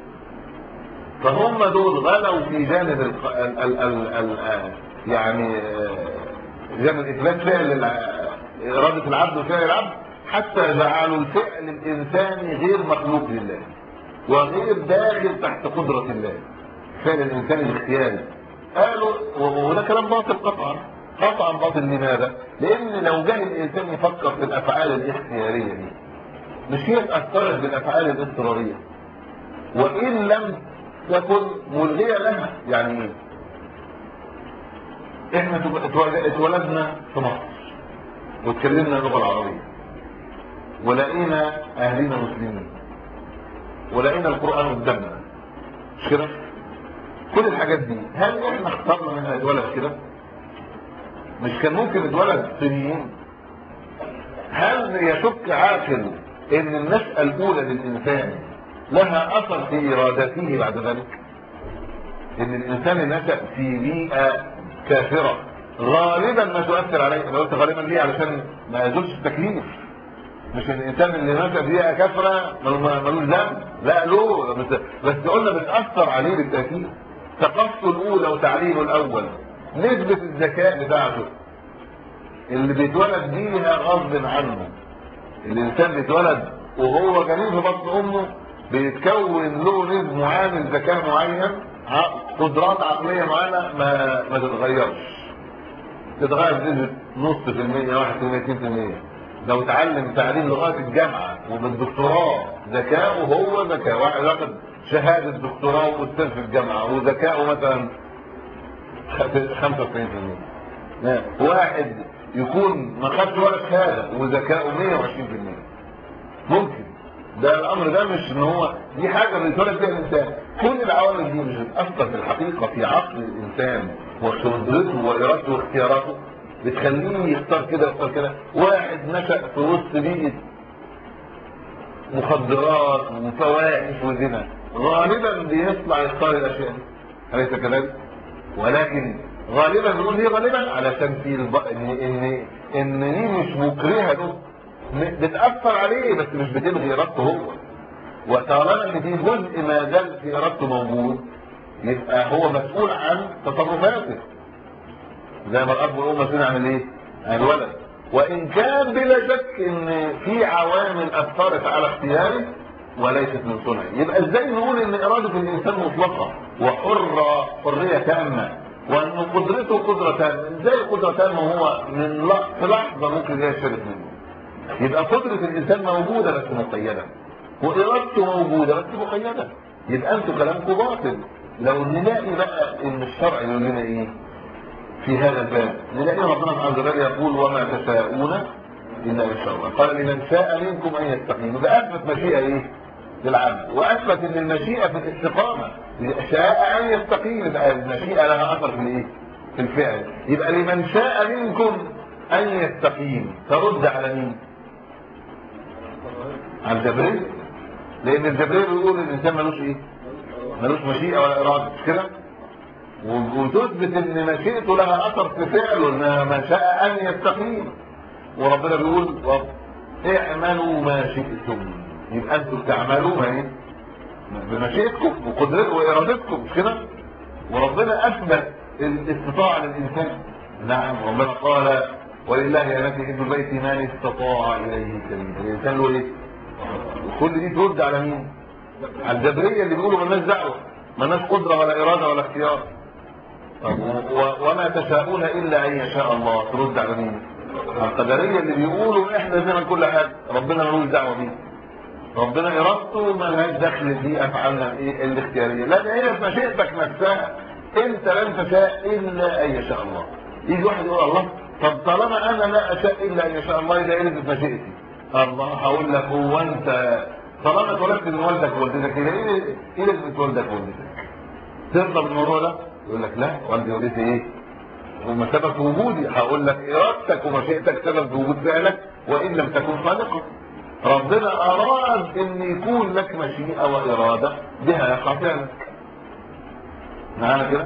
فهم دول غلوا في جانب ال ال ال ال ال يعني آه، جانب اثبات فعل الع- اراده العبد وفعل العبد حتى جعلوا الفعل الانساني غير مخلوق لله وغير داخل تحت قدره الله فعل الانسان الاختياري قالوا وده كلام باطل قطعا قطعا باطل لماذا؟ لان لو جه الانسان يفكر في الافعال الاختياريه دي مش هي اتاثرت بالافعال الاضطراريه وان لم تكن ملغيه لها يعني ايه؟ احنا اتولد- اتولدنا في مصر واتكلمنا اللغه العربيه ولقينا اهلنا مسلمين ولقينا القران قدامنا مش كده؟ كل الحاجات دي هل احنا اخترنا منها اتولد كده؟ مش كان ممكن اتولد سنين؟ هل يشك عاقل ان النشأة الاولى للانسان لها اثر في ارادته بعد ذلك؟ ان الانسان نشأ في بيئة كافرة غالبا ما تؤثر عليه انا قلت غالبا ليه علشان ما يزولش التكليف مش الانسان اللي نشأ في بيئة كافرة ملو- ملوش ذنب لا له بس, بس قلنا بتأثر عليه بالتأكيد ثقافته الاولى وتعليمه الاول نسبة الذكاء بتاعته اللي بيتولد بيها غصب عنه الانسان بيتولد وهو جنين في بطن امه بيتكون له نسبة معامل ذكاء معين ع- قدرات عقلية معينة ما ما تتغيرش تتغير بنسبة نص في المية واحد في المية اتنين في المية لو اتعلم تعليم لغاية الجامعة وبالدكتوراه ذكاؤه هو ذكاء واحد واخد شهادة دكتوراه وأستاذ في الجامعة وذكاؤه مثلا 95% واحد يكون ما خدش ولا شهادة وذكاؤه 120% ممكن ده الامر ده مش ان هو دي حاجه بيتولد بيها الانسان كل العوامل دي مش بتاثر في الحقيقه في عقل الانسان وقدرته وارادته واختياراته بتخليه يختار كده ويختار كده واحد نشا في وسط بيئه مخدرات وفواحش وزنا غالبا بيطلع يختار الاشياء دي اليس كذلك ولكن غالبا بنقول ليه غالبا علشان في الب... ان ان ان دي مش مكرهه له م- بتاثر عليه بس مش بتلغي ارادته هو وطالما ان في جزء ما زال في ارادته موجود يبقى هو مسؤول عن تصرفاته زي ما الاب والام مسؤولين عن الايه؟ عن الولد وان كان بلا شك ان في عوامل اثرت على اختياره وليست من صنعه يبقى ازاي نقول ان اراده الانسان مطلقه وحره حريه تامه وان قدرته قدره تامه ازاي قدره تامه وهو من لح- في لحظه ممكن يشرب منه يبقى قدره الانسان موجوده بس مقيده وارادته موجوده بس مقيده يبقى انتوا كلامكم باطل لو نلاقي بقى ان الشرع يقول لنا ايه في هذا الباب نلاقي ربنا عز وجل يقول وما تشاءون الا ان شاء الله قال لمن شاء منكم ان يستقيم يبقى اثبت مشيئه ايه للعبد واثبت ان المشيئه في الاستقامه شاء ان يستقيم يبقى المشيئه لها اثر في الايه في الفعل يبقى لمن شاء منكم ان يستقيم ترد على مين على الجبريل لان الجبريل بيقول الانسان ملوش ايه ملوش مشيئه ولا اراده مش كده و- وتثبت ان مشيئته لها اثر في فعله ان ما شاء ان يستقيم وربنا بيقول و- اعملوا ما شئتم يبقى انتم تعملوا ما ايه بمشيئتكم وقدرتكم وارادتكم مش كده وربنا اثبت الاستطاعه للانسان نعم ربنا قال ولله يا نفي حب البيت من استطاع اليه سبيلا الانسان له ايه كل دي ترد على مين على الجبريه اللي بيقولوا مالناش دعوه مالناش قدره ولا اراده ولا اختيار طب و- و- وما تشاءون الا ان يشاء الله ترد على مين على القدريه اللي بيقولوا احنا زي كل حاجه ربنا ملوش دعوه بيه ربنا ارادته ما لهاش دخل في افعالنا ايه الاختياريه لا ده هي في مشيئتك نفسها انت لن تشاء الا ان يشاء الله يجي واحد يقول الله طب طالما انا لا اشاء الا ان يشاء الله يبقى ايه اللي في مشيئتي الله هقول لك هو انت طالما اتولدت من والدك ووالدتك يبقى ايه ايه اللي من والدك ووالدتك ترضى بالموضوع ده يقول لك لا والدي ووالدتي ايه هم سبب في وجودي هقول لك ارادتك ومشيئتك سبب في وجود فعلك وان لم تكن خالقا ربنا اراد ان يكون لك مشيئه واراده بها يقع فعلك معانا كده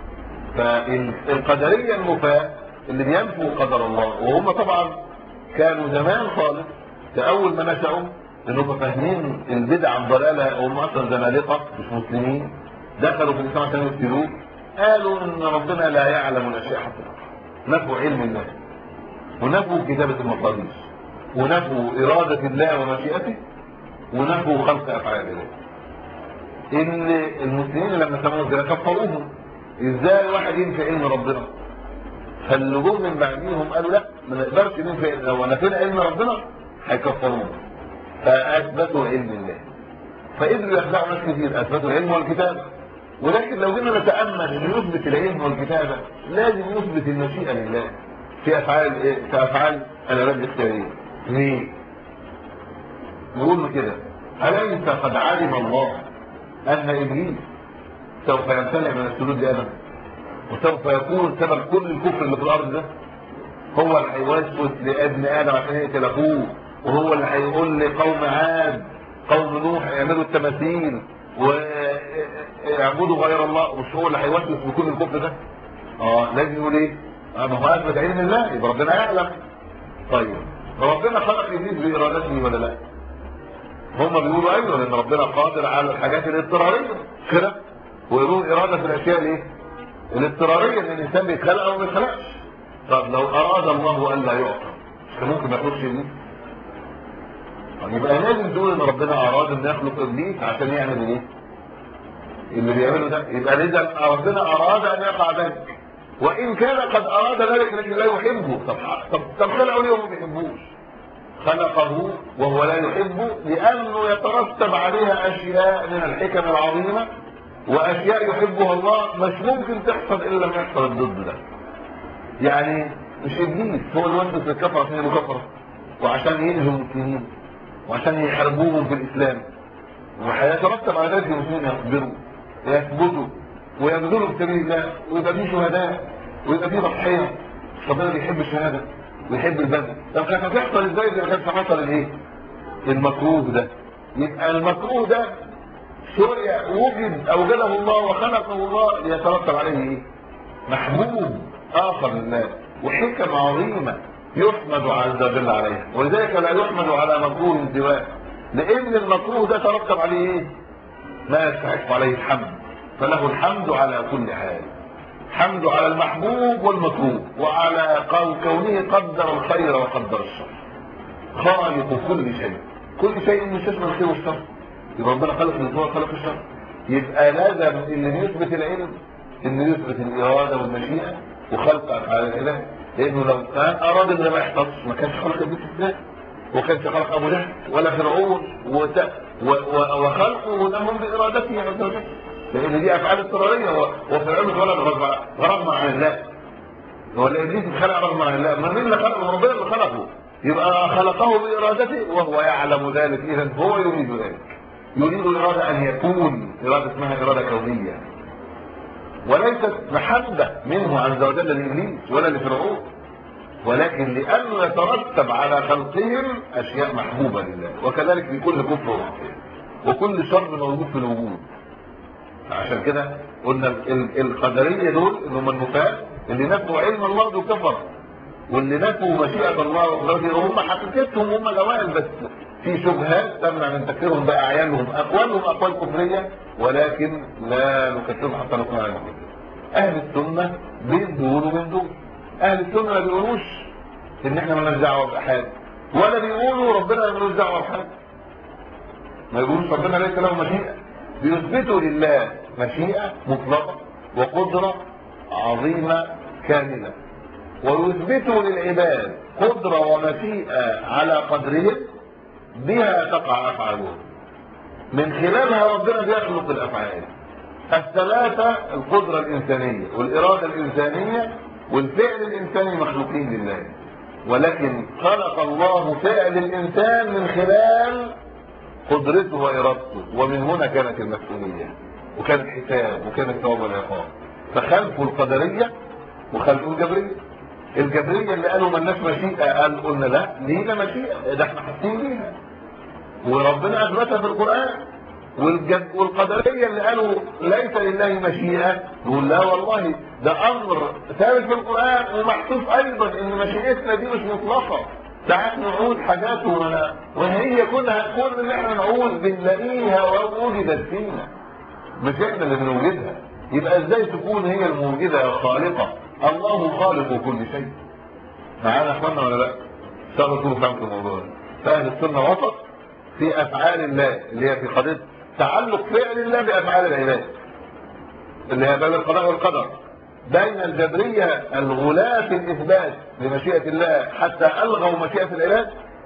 فالقدريه النفاه اللي بينفوا قدر الله وهم طبعا كانوا زمان خالص كاول ما نشأوا لانهم فاهمين البدع الضلاله هم اصلا زمالقه مش مسلمين دخلوا في الاسلام عشان يفتنوه قالوا ان ربنا لا يعلم الاشياء حتى نفوا علم الله ونفوا كتابه المقادير ونفوا اراده الله ومشيئته ونفوا خلق افعال الله ان المسلمين لما سمعوا كده كفروهم ازاي واحد ينفي علم ربنا فاللي جم من بعديهم قالوا لا ما نقدرش ننفي لو نفينا علم ربنا هيكفرونا فاثبتوا علم الله فقدروا يخدعوا ناس كتير اثبتوا العلم والكتابه ولكن لو جينا نتامل ان نثبت العلم والكتابه لازم نثبت المشيئه لله في افعال ايه في افعال الالات الاختياريه ليه نقول له كده اليس قد علم الله ان ابليس سوف يمتنع من السجود لادم وسوف يكون سبب كل الكفر اللي في الارض ده هو اللي هيوسوس لابن ادم عشان يقتل اخوه وهو اللي هيقول لقوم عاد قوم نوح يعملوا التماثيل ويعبدوا غير الله مش هو اللي هيوسوس بكل الكفر ده اه لازم يقول ايه آه ما هو اثبت علم الله يبقى ربنا يعلم طيب ربنا خلق ابليس بارادته ولا لا هم بيقولوا ايوه لان ربنا قادر على الحاجات الاضطراريه كده ويقولوا اراده في الاشياء الايه الاضطراريه ان الانسان بيتخلق او ما بيتخلقش طب لو اراد الله الا يعطى كان ممكن ما يخلقش ابليس طب يبقى لازم تقول ان ربنا اراد ان يخلق ابليس عشان يعمل ايه اللي بيعمله ده يبقى اذا ربنا اراد ان يقع ذلك وان كان قد اراد ذلك لكن لا يحبه طب طب طب خلقه ليه وما بيحبوش خلقه وهو لا يحبه لانه يترتب عليها اشياء من الحكم العظيمه واشياء يحبها الله مش ممكن تحصل الا لما يحصل الضد ده يعني مش ابليس هو اللي ودس الكفر عشان يبقوا كفره وعشان ينهوا المسلمين وعشان يحاربوهم في الاسلام وهيترتب على ذلك المسلمين يصبروا ويثبتوا ويبذلوا في سبيل الله ويبقى في شهداء ويبقى في تضحيه ربنا بيحب الشهاده ويحب البذل طب كانت هتحصل ازاي اذا كانت حصل الايه؟ المكروه ده يبقى المكروه ده شرع وجد اوجده الله وخلقه الله ليترتب عليه ايه؟ محبوب اخر لله وحكم عظيمه يحمد عز وجل عليها ولذلك لا يحمد على مكروه سواه لان المكروه ده ترتب عليه ايه؟ ما يستحق عليه الحمد فله الحمد على كل حال حمد على المحبوب والمكروه وعلى كونه قدر الخير وقدر الشر خالق كل شيء كل شيء من شيء الخير والشر يبقى ربنا خلق الخير وخلق الشر يبقى لازم اللي بيثبت العلم ان يثبت الاراده والمشيئه وخلق افعال الاله لانه لو كان اراد ان ما يحصلش ما كانش خلق ابليس ازاي وكانش خلق ابو جهل ولا فرعون وت... و... و... وخلقه لهم بارادته عز وجل لان دي افعال اضطراريه و- وفرعون اتولد غصب غصب عن الله هو الابليس اتخلق رغم عن الله ما مين اللي خلقه ربنا اللي خلقه يبقى خلقه بارادته وهو يعلم ذلك اذا هو يريد ذلك يريد الاراده ان يكون اراده اسمها اراده كونيه وليست محبه منه عز وجل لابليس ولا لفرعون ولكن لانه يترتب على خلقهم اشياء محبوبه لله وكذلك في كل كفر ومعصيه وكل شر موجود في الوجود عشان كده قلنا ال- ال- القدريه دول اللي هم النفاة اللي نفوا علم الله دول كفر واللي نفوا مشيئه الله وقدرته هم حقيقتهم هم الاوائل بس في شبهات تمنع من تكفيرهم باعيانهم اقوالهم اقوال كفريه ولكن لا نكفرهم حتى نكون على المعتقد. اهل السنه بين دول وبين دول اهل السنه ما بيقولوش ان احنا مالناش دعوه بحاجه ولا بيقولوا ربنا مالوش دعوه بحاجه ما يقولوش ربنا ليس له مشيئه بيثبتوا لله مشيئه مطلقه وقدره عظيمه كامله ويثبتوا للعباد قدره ومشيئه على قدرهم بها تقع افعالهم من خلالها ربنا بيخلق الافعال الثلاثه القدره الانسانيه والاراده الانسانيه والفعل الانساني مخلوقين لله ولكن خلق الله فعل الانسان من خلال قدرته وارادته ومن هنا كانت المسؤوليه وكان الحساب وكان الثواب والعقاب فخلفوا القدريه وخلفوا الجبريه الجبريه اللي قالوا ملناش مشيئه قال قلنا لا لينا مشيئه ده احنا حاسين بيها وربنا اثبتها في القران والجد والقدريه اللي قالوا ليس لله مشيئه نقول لا والله ده امر ثابت في القران ومحسوس ايضا ان مشيئتنا دي مش مطلقه ساعات نعود حاجات ولا وهي كلها كل اللي احنا نعود بنلاقيها ووجدت فينا مش احنا اللي بنوجدها يبقى ازاي تكون هي الموجده يا خالقه الله خالق كل شيء معانا يا اخوانا ولا لا؟ ان شاء الله تكونوا فهمتوا الموضوع ده فاهل السنه وسط في افعال الله اللي هي في قضيه تعلق فعل الله بافعال العباد اللي هي بين القضاء والقدر بين الجبريه الغلاة في الاثبات لمشيئه الله حتى الغوا مشيئه العباد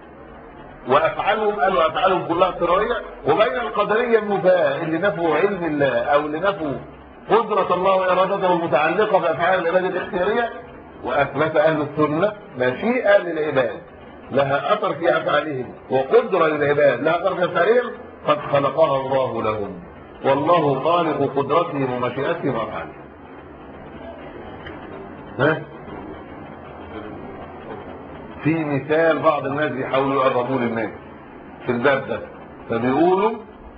وافعالهم قالوا افعالهم كلها اضطراريه وبين القدريه النفاه اللي نفوا علم الله او اللي نفوا قدره الله وارادته المتعلقه بافعال العباد الاختياريه واثبت اهل السنه مشيئه للعباد لها اثر في افعالهم وقدره للعباد لها اثر في افعالهم قد خلقها الله لهم والله خالق قدرتهم ومشيئتهم وافعالهم ها في مثال بعض الناس بيحاولوا يقربوه للناس في الباب ده فبيقولوا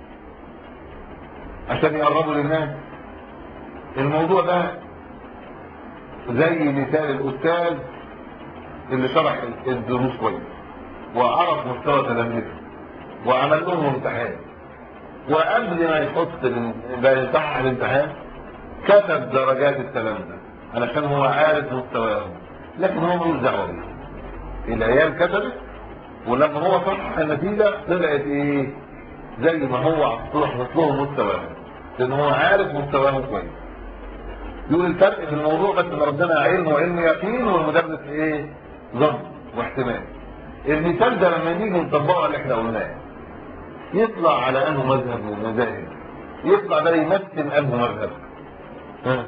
عشان يقربوا للناس الموضوع ده زي مثال الاستاذ اللي شرح الدروس كويس وعرف مستوى تلاميذه وعمل لهم امتحان وقبل ما يحط ما يصحح الامتحان كتب درجات التلامذه علشان هو عارف مستواهم لكن هو ملوش دعوه بيه العيال كتبت ولما هو صحح النتيجه طلعت ايه زي ما هو حطط لهم مستواهم لان هو عارف مستواهم كويس يقول الفرق في الموضوع بس ان ربنا علم وعلم يقين والمدرس ايه ظن واحتمال المثال ده لما نيجي نطبقه اللي احنا قلناه يطلع على انه مذهب من المذاهب يطلع ده يمثل انه مذهب ها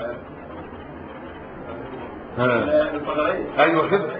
ها ايوه كده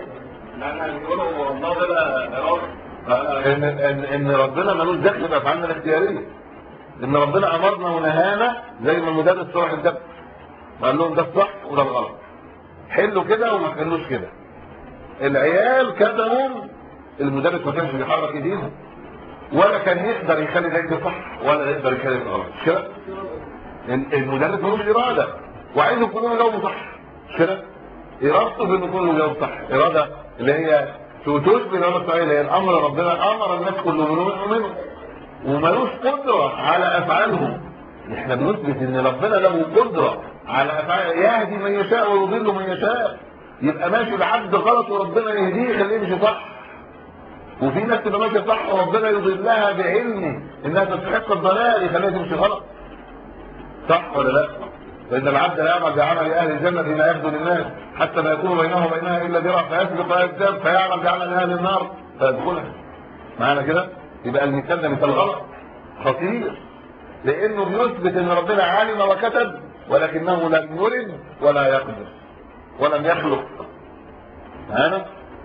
ان ان ان ربنا ملوش دخل بافعالنا الاختياريه ان ربنا امرنا ونهانا زي ما المدرس شرح الدرس وقال لهم ده الصح وده الغلط حلوا كده وما تحلوش كده العيال كتبوا المدرس ما كانش بيحرك ايديهم ولا كان يقدر يخلي ده صح ولا يقدر يخلي ده غلط مش كده المدرس ملوش اراده وعايزهم كلهم يجاوبوا صح مش كده ارادته في ان كله يجاوب صح اراده اللي هي تشبه الاراده الشرعيه اللي هي الامر ربنا امر الناس كلهم يؤمنوا وملوش قدره على افعالهم احنا بنثبت ان ربنا له قدره على افعال يهدي من يشاء ويضل من يشاء يبقى ماشي لحد غلط وربنا يهديه يخليه يمشي صح وفي ناس تبقى ماشيه صح وربنا يضلها بعلمه انها تستحق الضلال يخليها تمشي غلط صح ولا لا فان العبد لا يعمل بعمل اهل الجنه فيما يبدو للناس حتى ما يكون بينه وبينها الا ذراع فيسبق ويكذب فيعمل بعمل اهل النار فيدخلها معانا كده يبقى المثال ده مثال غلط خطير لانه بيثبت ان ربنا علم وكتب ولكنه لم يرد ولا يقدر ولم يخلق معانا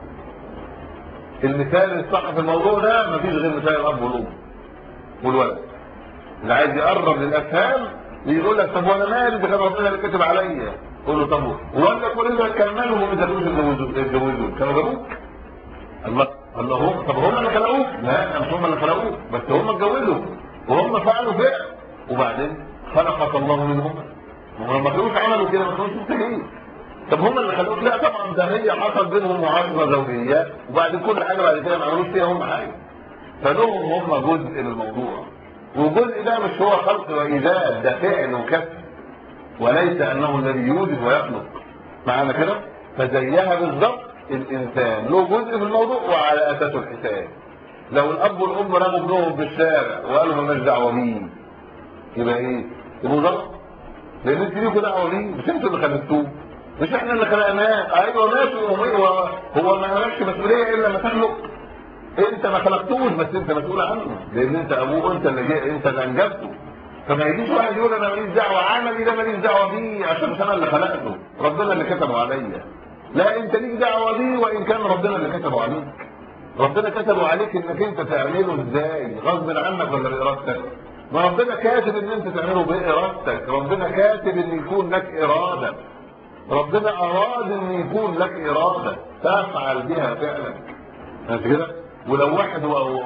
المثال الصح في الموضوع ده مفيش غير مثال الاب والام والولد اللي عايز يقرب للافهام يقول لك طب وانا مالي ده كان ربنا اللي كاتب عليا قول له طب ولا كل ده كملوا وما تقولوش اتجوزوا اتجوزوا كانوا جابوك الله الله هم طب هم اللي خلقوك لا مش هم اللي خلقوك بس هم اتجوزوا وهم فعلوا فعل وبعدين خلقك الله منهم هم ما كانوش عملوا كده ما كانوش مستحيل طب هم اللي خلقوك لا طبعا ده هي حصل بينهم معاشره زوجيه وبعد كل حاجه بعد كده ما عملوش فيها هم حاجه فلهم هم جزء من الموضوع والجزء ده مش هو خلق وايجاد ده فعل وكسب وليس انه الذي يوجد ويخلق معانا كده فزيها بالظبط الانسان له جزء في الموضوع وعلى اساسه الحساب لو الاب والام رموا ابنهم في الشارع وقالوا مالناش دعوه بيه يبقى ايه؟ يبقوا ظلم لان انتوا ليكوا دعوه بيه مش انتوا اللي خلقتوه مش احنا اللي خلقناه ايوه ماشي هو هو ما مالكش مسؤوليه الا ما تخلق انت ما خلقتوش بس انت مسؤول عنه لان انت ابوه انت اللي جاي انت اللي انجبته فما يجيش واحد يقول انا ماليش دعوه عملي ده ماليش دعوه بيه عشان مش انا اللي خلقته ربنا اللي كتبه عليا لا انت ليك دعوه بيه وان كان ربنا اللي كتبه عليك ربنا كتبه عليك انك انت تعمله ازاي غصب عنك ولا بارادتك ما ربنا كاتب ان انت تعمله بارادتك ربنا كاتب ان يكون لك اراده ربنا اراد ان يكون لك اراده تفعل بها فعلا مش كده ولو واحد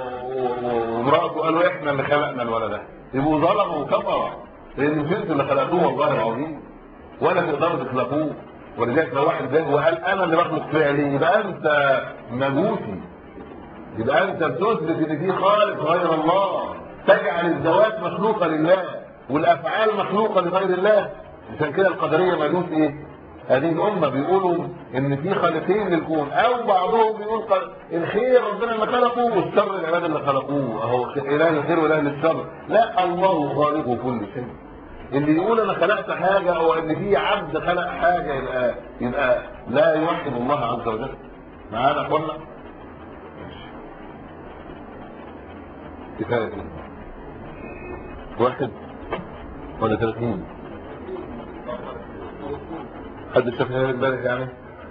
ومراته قالوا احنا اللي خلقنا الولد ده يبقوا ظلموا وكفروا لان مش انتوا اللي خلقتوه والله العظيم ولا تقدروا تخلقوه ولذلك لو واحد جاي وقال انا اللي بخلق فعلي يبقى انت مجوسي يبقى انت بتثبت ان في خالق غير الله تجعل الذوات مخلوقه لله والافعال مخلوقه لغير الله عشان كده القدريه مجوس ايه؟ هذه الأمة بيقولوا إن في خالقين للكون أو بعضهم بيقول الخير ربنا اللي خلقه والشر العباد اللي خلقوه أهو إله الخير وإله الشر لا الله خالق كل شيء اللي يقول أنا خلقت حاجة أو إن في عبد خلق حاجة يبقى يبقى لا يوحد الله عز وجل معانا أخوانا كفاية كده واحد ولا ثلاثين حد شاف هنا امبارح يعني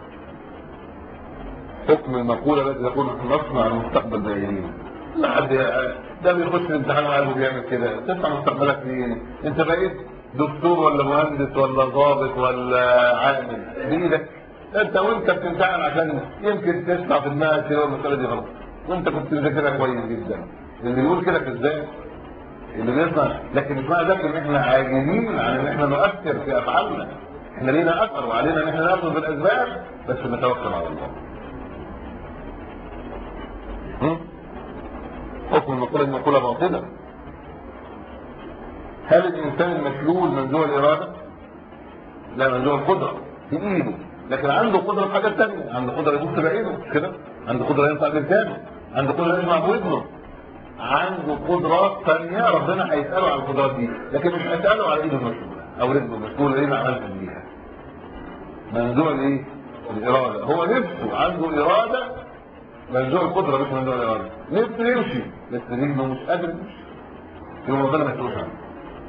حكم المقولة التي تقول نصنع المستقبل دائرين لا حد ده بيخش الامتحان وقلبه بيعمل كده تسمع مستقبلك فين انت بقيت دكتور ولا مهندس ولا ضابط ولا عامل بايدك انت وانت بتمتحن عشان يمكن تسمع في دماغك كده المساله دي غلط وانت كنت مذاكرها كويس جدا اللي بيقول كده كذاب اللي بيسمع لكن مش معنى ذلك ان احنا عاجزين عن ان احنا نؤثر في افعالنا احنا لينا اثر وعلينا ان احنا ناخذ بالاسباب بس نتوكل على الله حكم المقولة المقولة باطلة هل الانسان المشلول منزوع الاراده لا منزوع القدره في ايده لكن عنده قدره في حاجات ثانيه عنده قدره يبص بعيده مش كده عنده قدره ينطق بلسانه عنده قدره يسمع بودنه عنده قدرات ثانيه ربنا هيساله على القدرات دي لكن مش هيساله على ايده المشلوله او رجله المشلوله ليه ما عملش بيها منزوع الايه الاراده هو نفسه عنده اراده منزوع القدره مش منزوع الاراده نفسه يمشي بس رجله مش قادر يمشي يبقى ربنا ما يسالوش عنه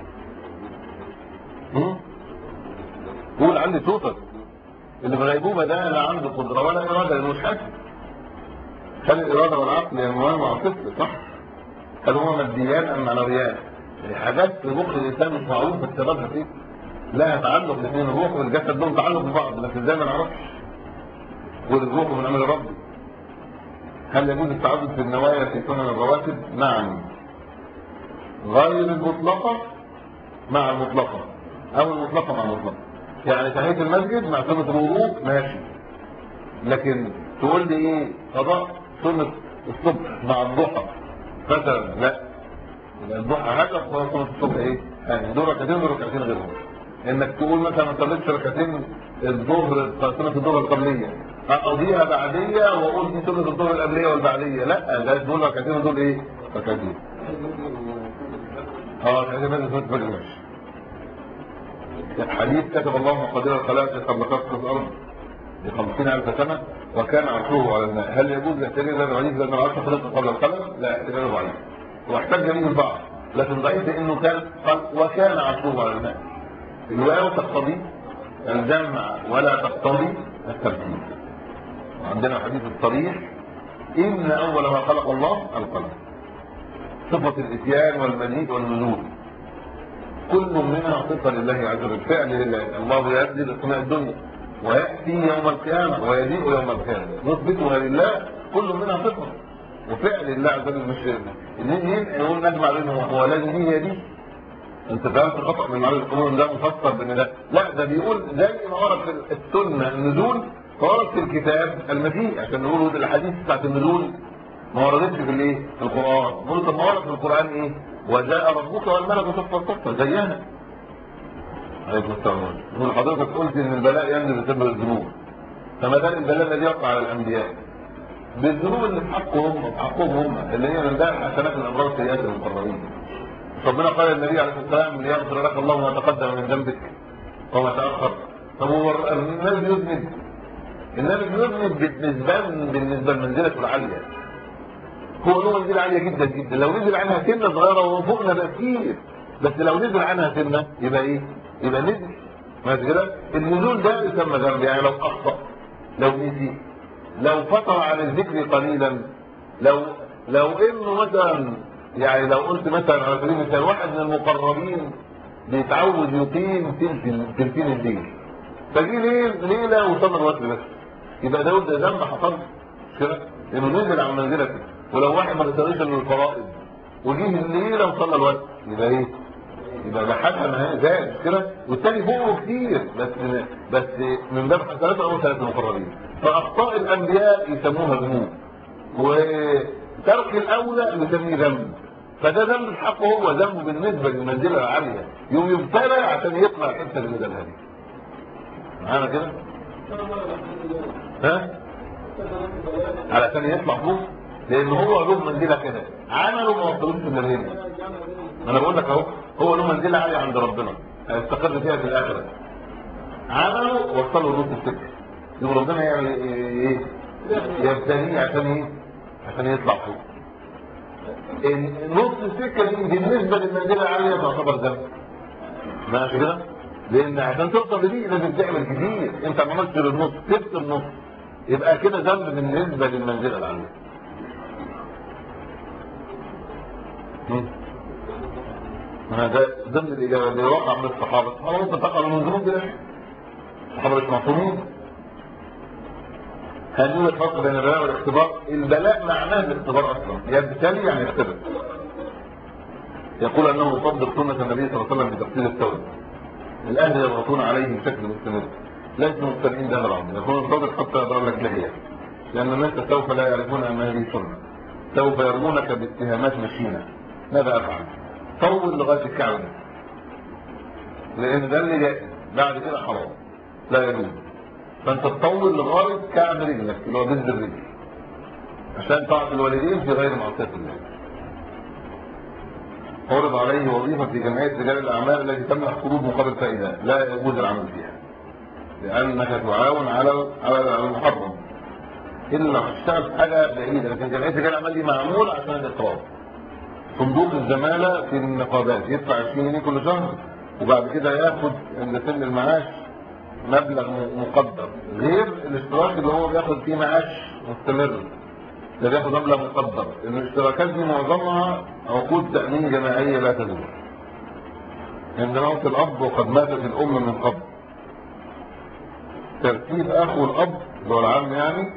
قول عندي صوتك اللي في غيبوبه ده لا عنده قدره ولا اراده لانه مش حاسس هل الاراده والعقل ينوان مع الطفل صح؟ هل هما ماديان ام معنويان؟ حاجات في مخ الانسان مش معروفه السببها فيه لا تعلق الاثنين الروح والجسد لهم تعلق ببعض بس ازاي ما نعرفش والروح من امر ربي هل يجوز التعدد في النوايا في سنن الرواتب؟ نعم غير المطلقه مع المطلقه او المطلقه مع المطلقه يعني تحيه المسجد مع سنه الوضوء ماشي لكن تقول لي ايه قضاء سنه الصبح مع الضحى مثلا لا الضحى هذا سنه الصبح ايه؟ يعني دول ركعتين دول ركعتين غيرهم انك تقول مثلا ما صليتش ركعتين الظهر سنه الظهر القبليه اقضيها بعديه واقول دي سنه الظهر القبليه والبعديه لا ده دول ركعتين ودول ايه؟ ركعتين اه ركعتين بس سنه الفجر ماشي حديث كتب الله مقادير الخلائق قبل خلق الارض بخمسين ألف سنة وكان عرشه على الماء هل يجوز الاحتجاج هذا ضعيف لأن العرش خلق قبل الخلق؟ لا احتجاج ضعيف واحتج به البعض لكن ضعيف انه كان قال وكان عرشه على الماء الواو تقتضي الجمع ولا تقتضي الترتيب عندنا حديث الصريح ان اول ما خلق الله القلم صفة الاتيان والمجيء والنزول كل منها صفة لله عز وجل فعل لله الله ينزل اسماء الدنيا ويأتي يوم القيامة ويجيء يوم القيامة نثبتها لله كل منها صفة وفعل الله عز وجل مش الاثنين يقول نجمع بينهم هو لازم دي هي دي انت فهمت خطأ من معالي القانون ده مفسر بان ده لا ده بيقول زي ما ورد في السنة النزول فورد في الكتاب المجيء عشان نقول الاحاديث بتاعت النزول ما وردتش في الايه في القرآن نقول طب ما ورد في القرآن ايه وجاء ربك والملك صفا صفا زيها عليكم السلام يقول حضرتك قلت ان البلاء ينزل بسبب الذنوب فما دام البلاء الذي يقع على الانبياء بالذنوب اللي في حقهم في حقهم هم اللي هي من باب حسنات الابرار سيئات المقربين ربنا قال للنبي عليه الصلاه والسلام ليغفر لك الله ما تقدم من ذنبك وما تاخر طب هو النبي يذنب النبي يذنب بالنسبه بالنسبه لمنزلته العاليه هو له منزله عاليه جدا جدا لو نزل عنها سنه صغيره وفوقنا بقى كتير بس لو نزل عنها سنه يبقى ايه يبقى نزل ماشي كده النزول ده يسمى ذنب يعني لو اخطا لو نسي لو فتر عن الذكر قليلا لو لو انه مثلا يعني لو قلت مثلا على سبيل المثال واحد من المقربين بيتعود يقيم تلتين تلتين الليل فجي ليل ليله وصلى الوقت بس يبقى ده ده ذنب حصل كده انه نزل عن منزلته ولو واحد ما بيصليش الا الفرائض وجيه الليله وصلى الوقت يبقى ايه يبقى ده حاجه ما هي زاد كده والتاني فوقه كتير بس بس من باب حسناته اول ثلاثه مقربين فاخطاء الانبياء يسموها ذنوب وترك الاولى نسميه ذنب فده ذنب في حقه هو ذنب بالنسبه للمنزله العاليه يوم يبتلى عشان يطلع الحته اللي بدلها دي معانا كده ها علشان يطلع فوق لان هو له منزله كده عمله ما وصلوش للهنا انا بقول لك اهو هو له منزله عاليه عند ربنا هيستقر فيها في الاخره عمله وصله نص السكه يبقى ربنا يعمل ايه يبتليه عشان ايه عشان يطلع فوق نص السكه دي بالنسبه للمنزله العاليه تعتبر ذنب ماشي كده لان عشان توصل لدي لازم تعمل كتير انت ما عملتش للنص سبت النص يبقى كده ذنب بالنسبه للمنزله العاليه هذا ضمن الاجابه اللي وقع من الصحابه الصحابه ممكن تقع من ذنوب بلا الصحابه مش معصومين هل يوجد فرق بين البلاء والاختبار البلاء معناه الاختبار اصلا يبتلي يعني يختبر يقول انه يصدق سنه النبي صلى الله عليه وسلم بتفصيل التوبه الاهل يضغطون عليه بشكل مستمر ليسوا مستمعين ده الامر يكون الصادق حتى يضرب لك لحيه لان الناس سوف لا يعرفون ان هذه سنه سوف يرمونك باتهامات مشينه ماذا افعل؟ طول لغايه الكعبه لان ده اللي جاي بعد كده حرام لا يجوز فانت تطول لغايه كعب رجلك اللي هو بذل الرجل عشان طاعه الوالدين في غير معصيه الله عرض عليه وظيفه في جمعيه رجال الاعمال التي تمنح قروض مقابل فائده لا يجوز العمل فيها لانك تعاون على على المحرم الا لو هتشتغل في حاجه بعيده لكن جمعيه رجال الاعمال دي معموله عشان الاقراض صندوق الزمالة في النقابات يدفع 20 جنيه كل شهر وبعد كده ياخد عند سن المعاش مبلغ مقدر غير الاشتراك اللي هو بياخد فيه معاش مستمر ده بياخد مبلغ مقدر ان الاشتراكات دي معظمها عقود تأمين جماعية لا تزول عند موت الأب وقد ماتت الأم من قبل ترتيب أخو الأب اللي هو العم يعني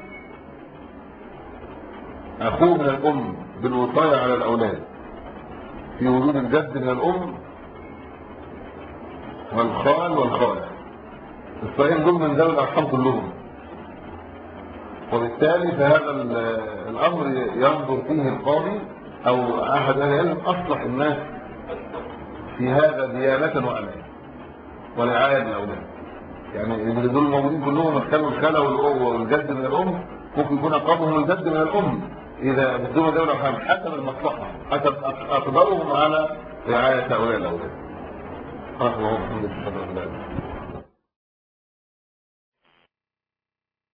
أخوه من الأم بالوصاية على الأولاد في وجود الجد من الأم والخال والخالة الصحيح دول من ذوي الأرحام كلهم وبالتالي فهذا الأمر ينظر فيه القاضي أو أحد أهل العلم أصلح الناس في هذا ديانة وأمان ورعاية للأولاد يعني اللي دول موجودين كلهم كانوا الخالة والجد من الأم ممكن يكون أقربهم الجد من الأم إذا بدون دولة فهم حسب المصلحة حسب أقدرهم على رعاية هؤلاء الأولاد اللهم الحمد لله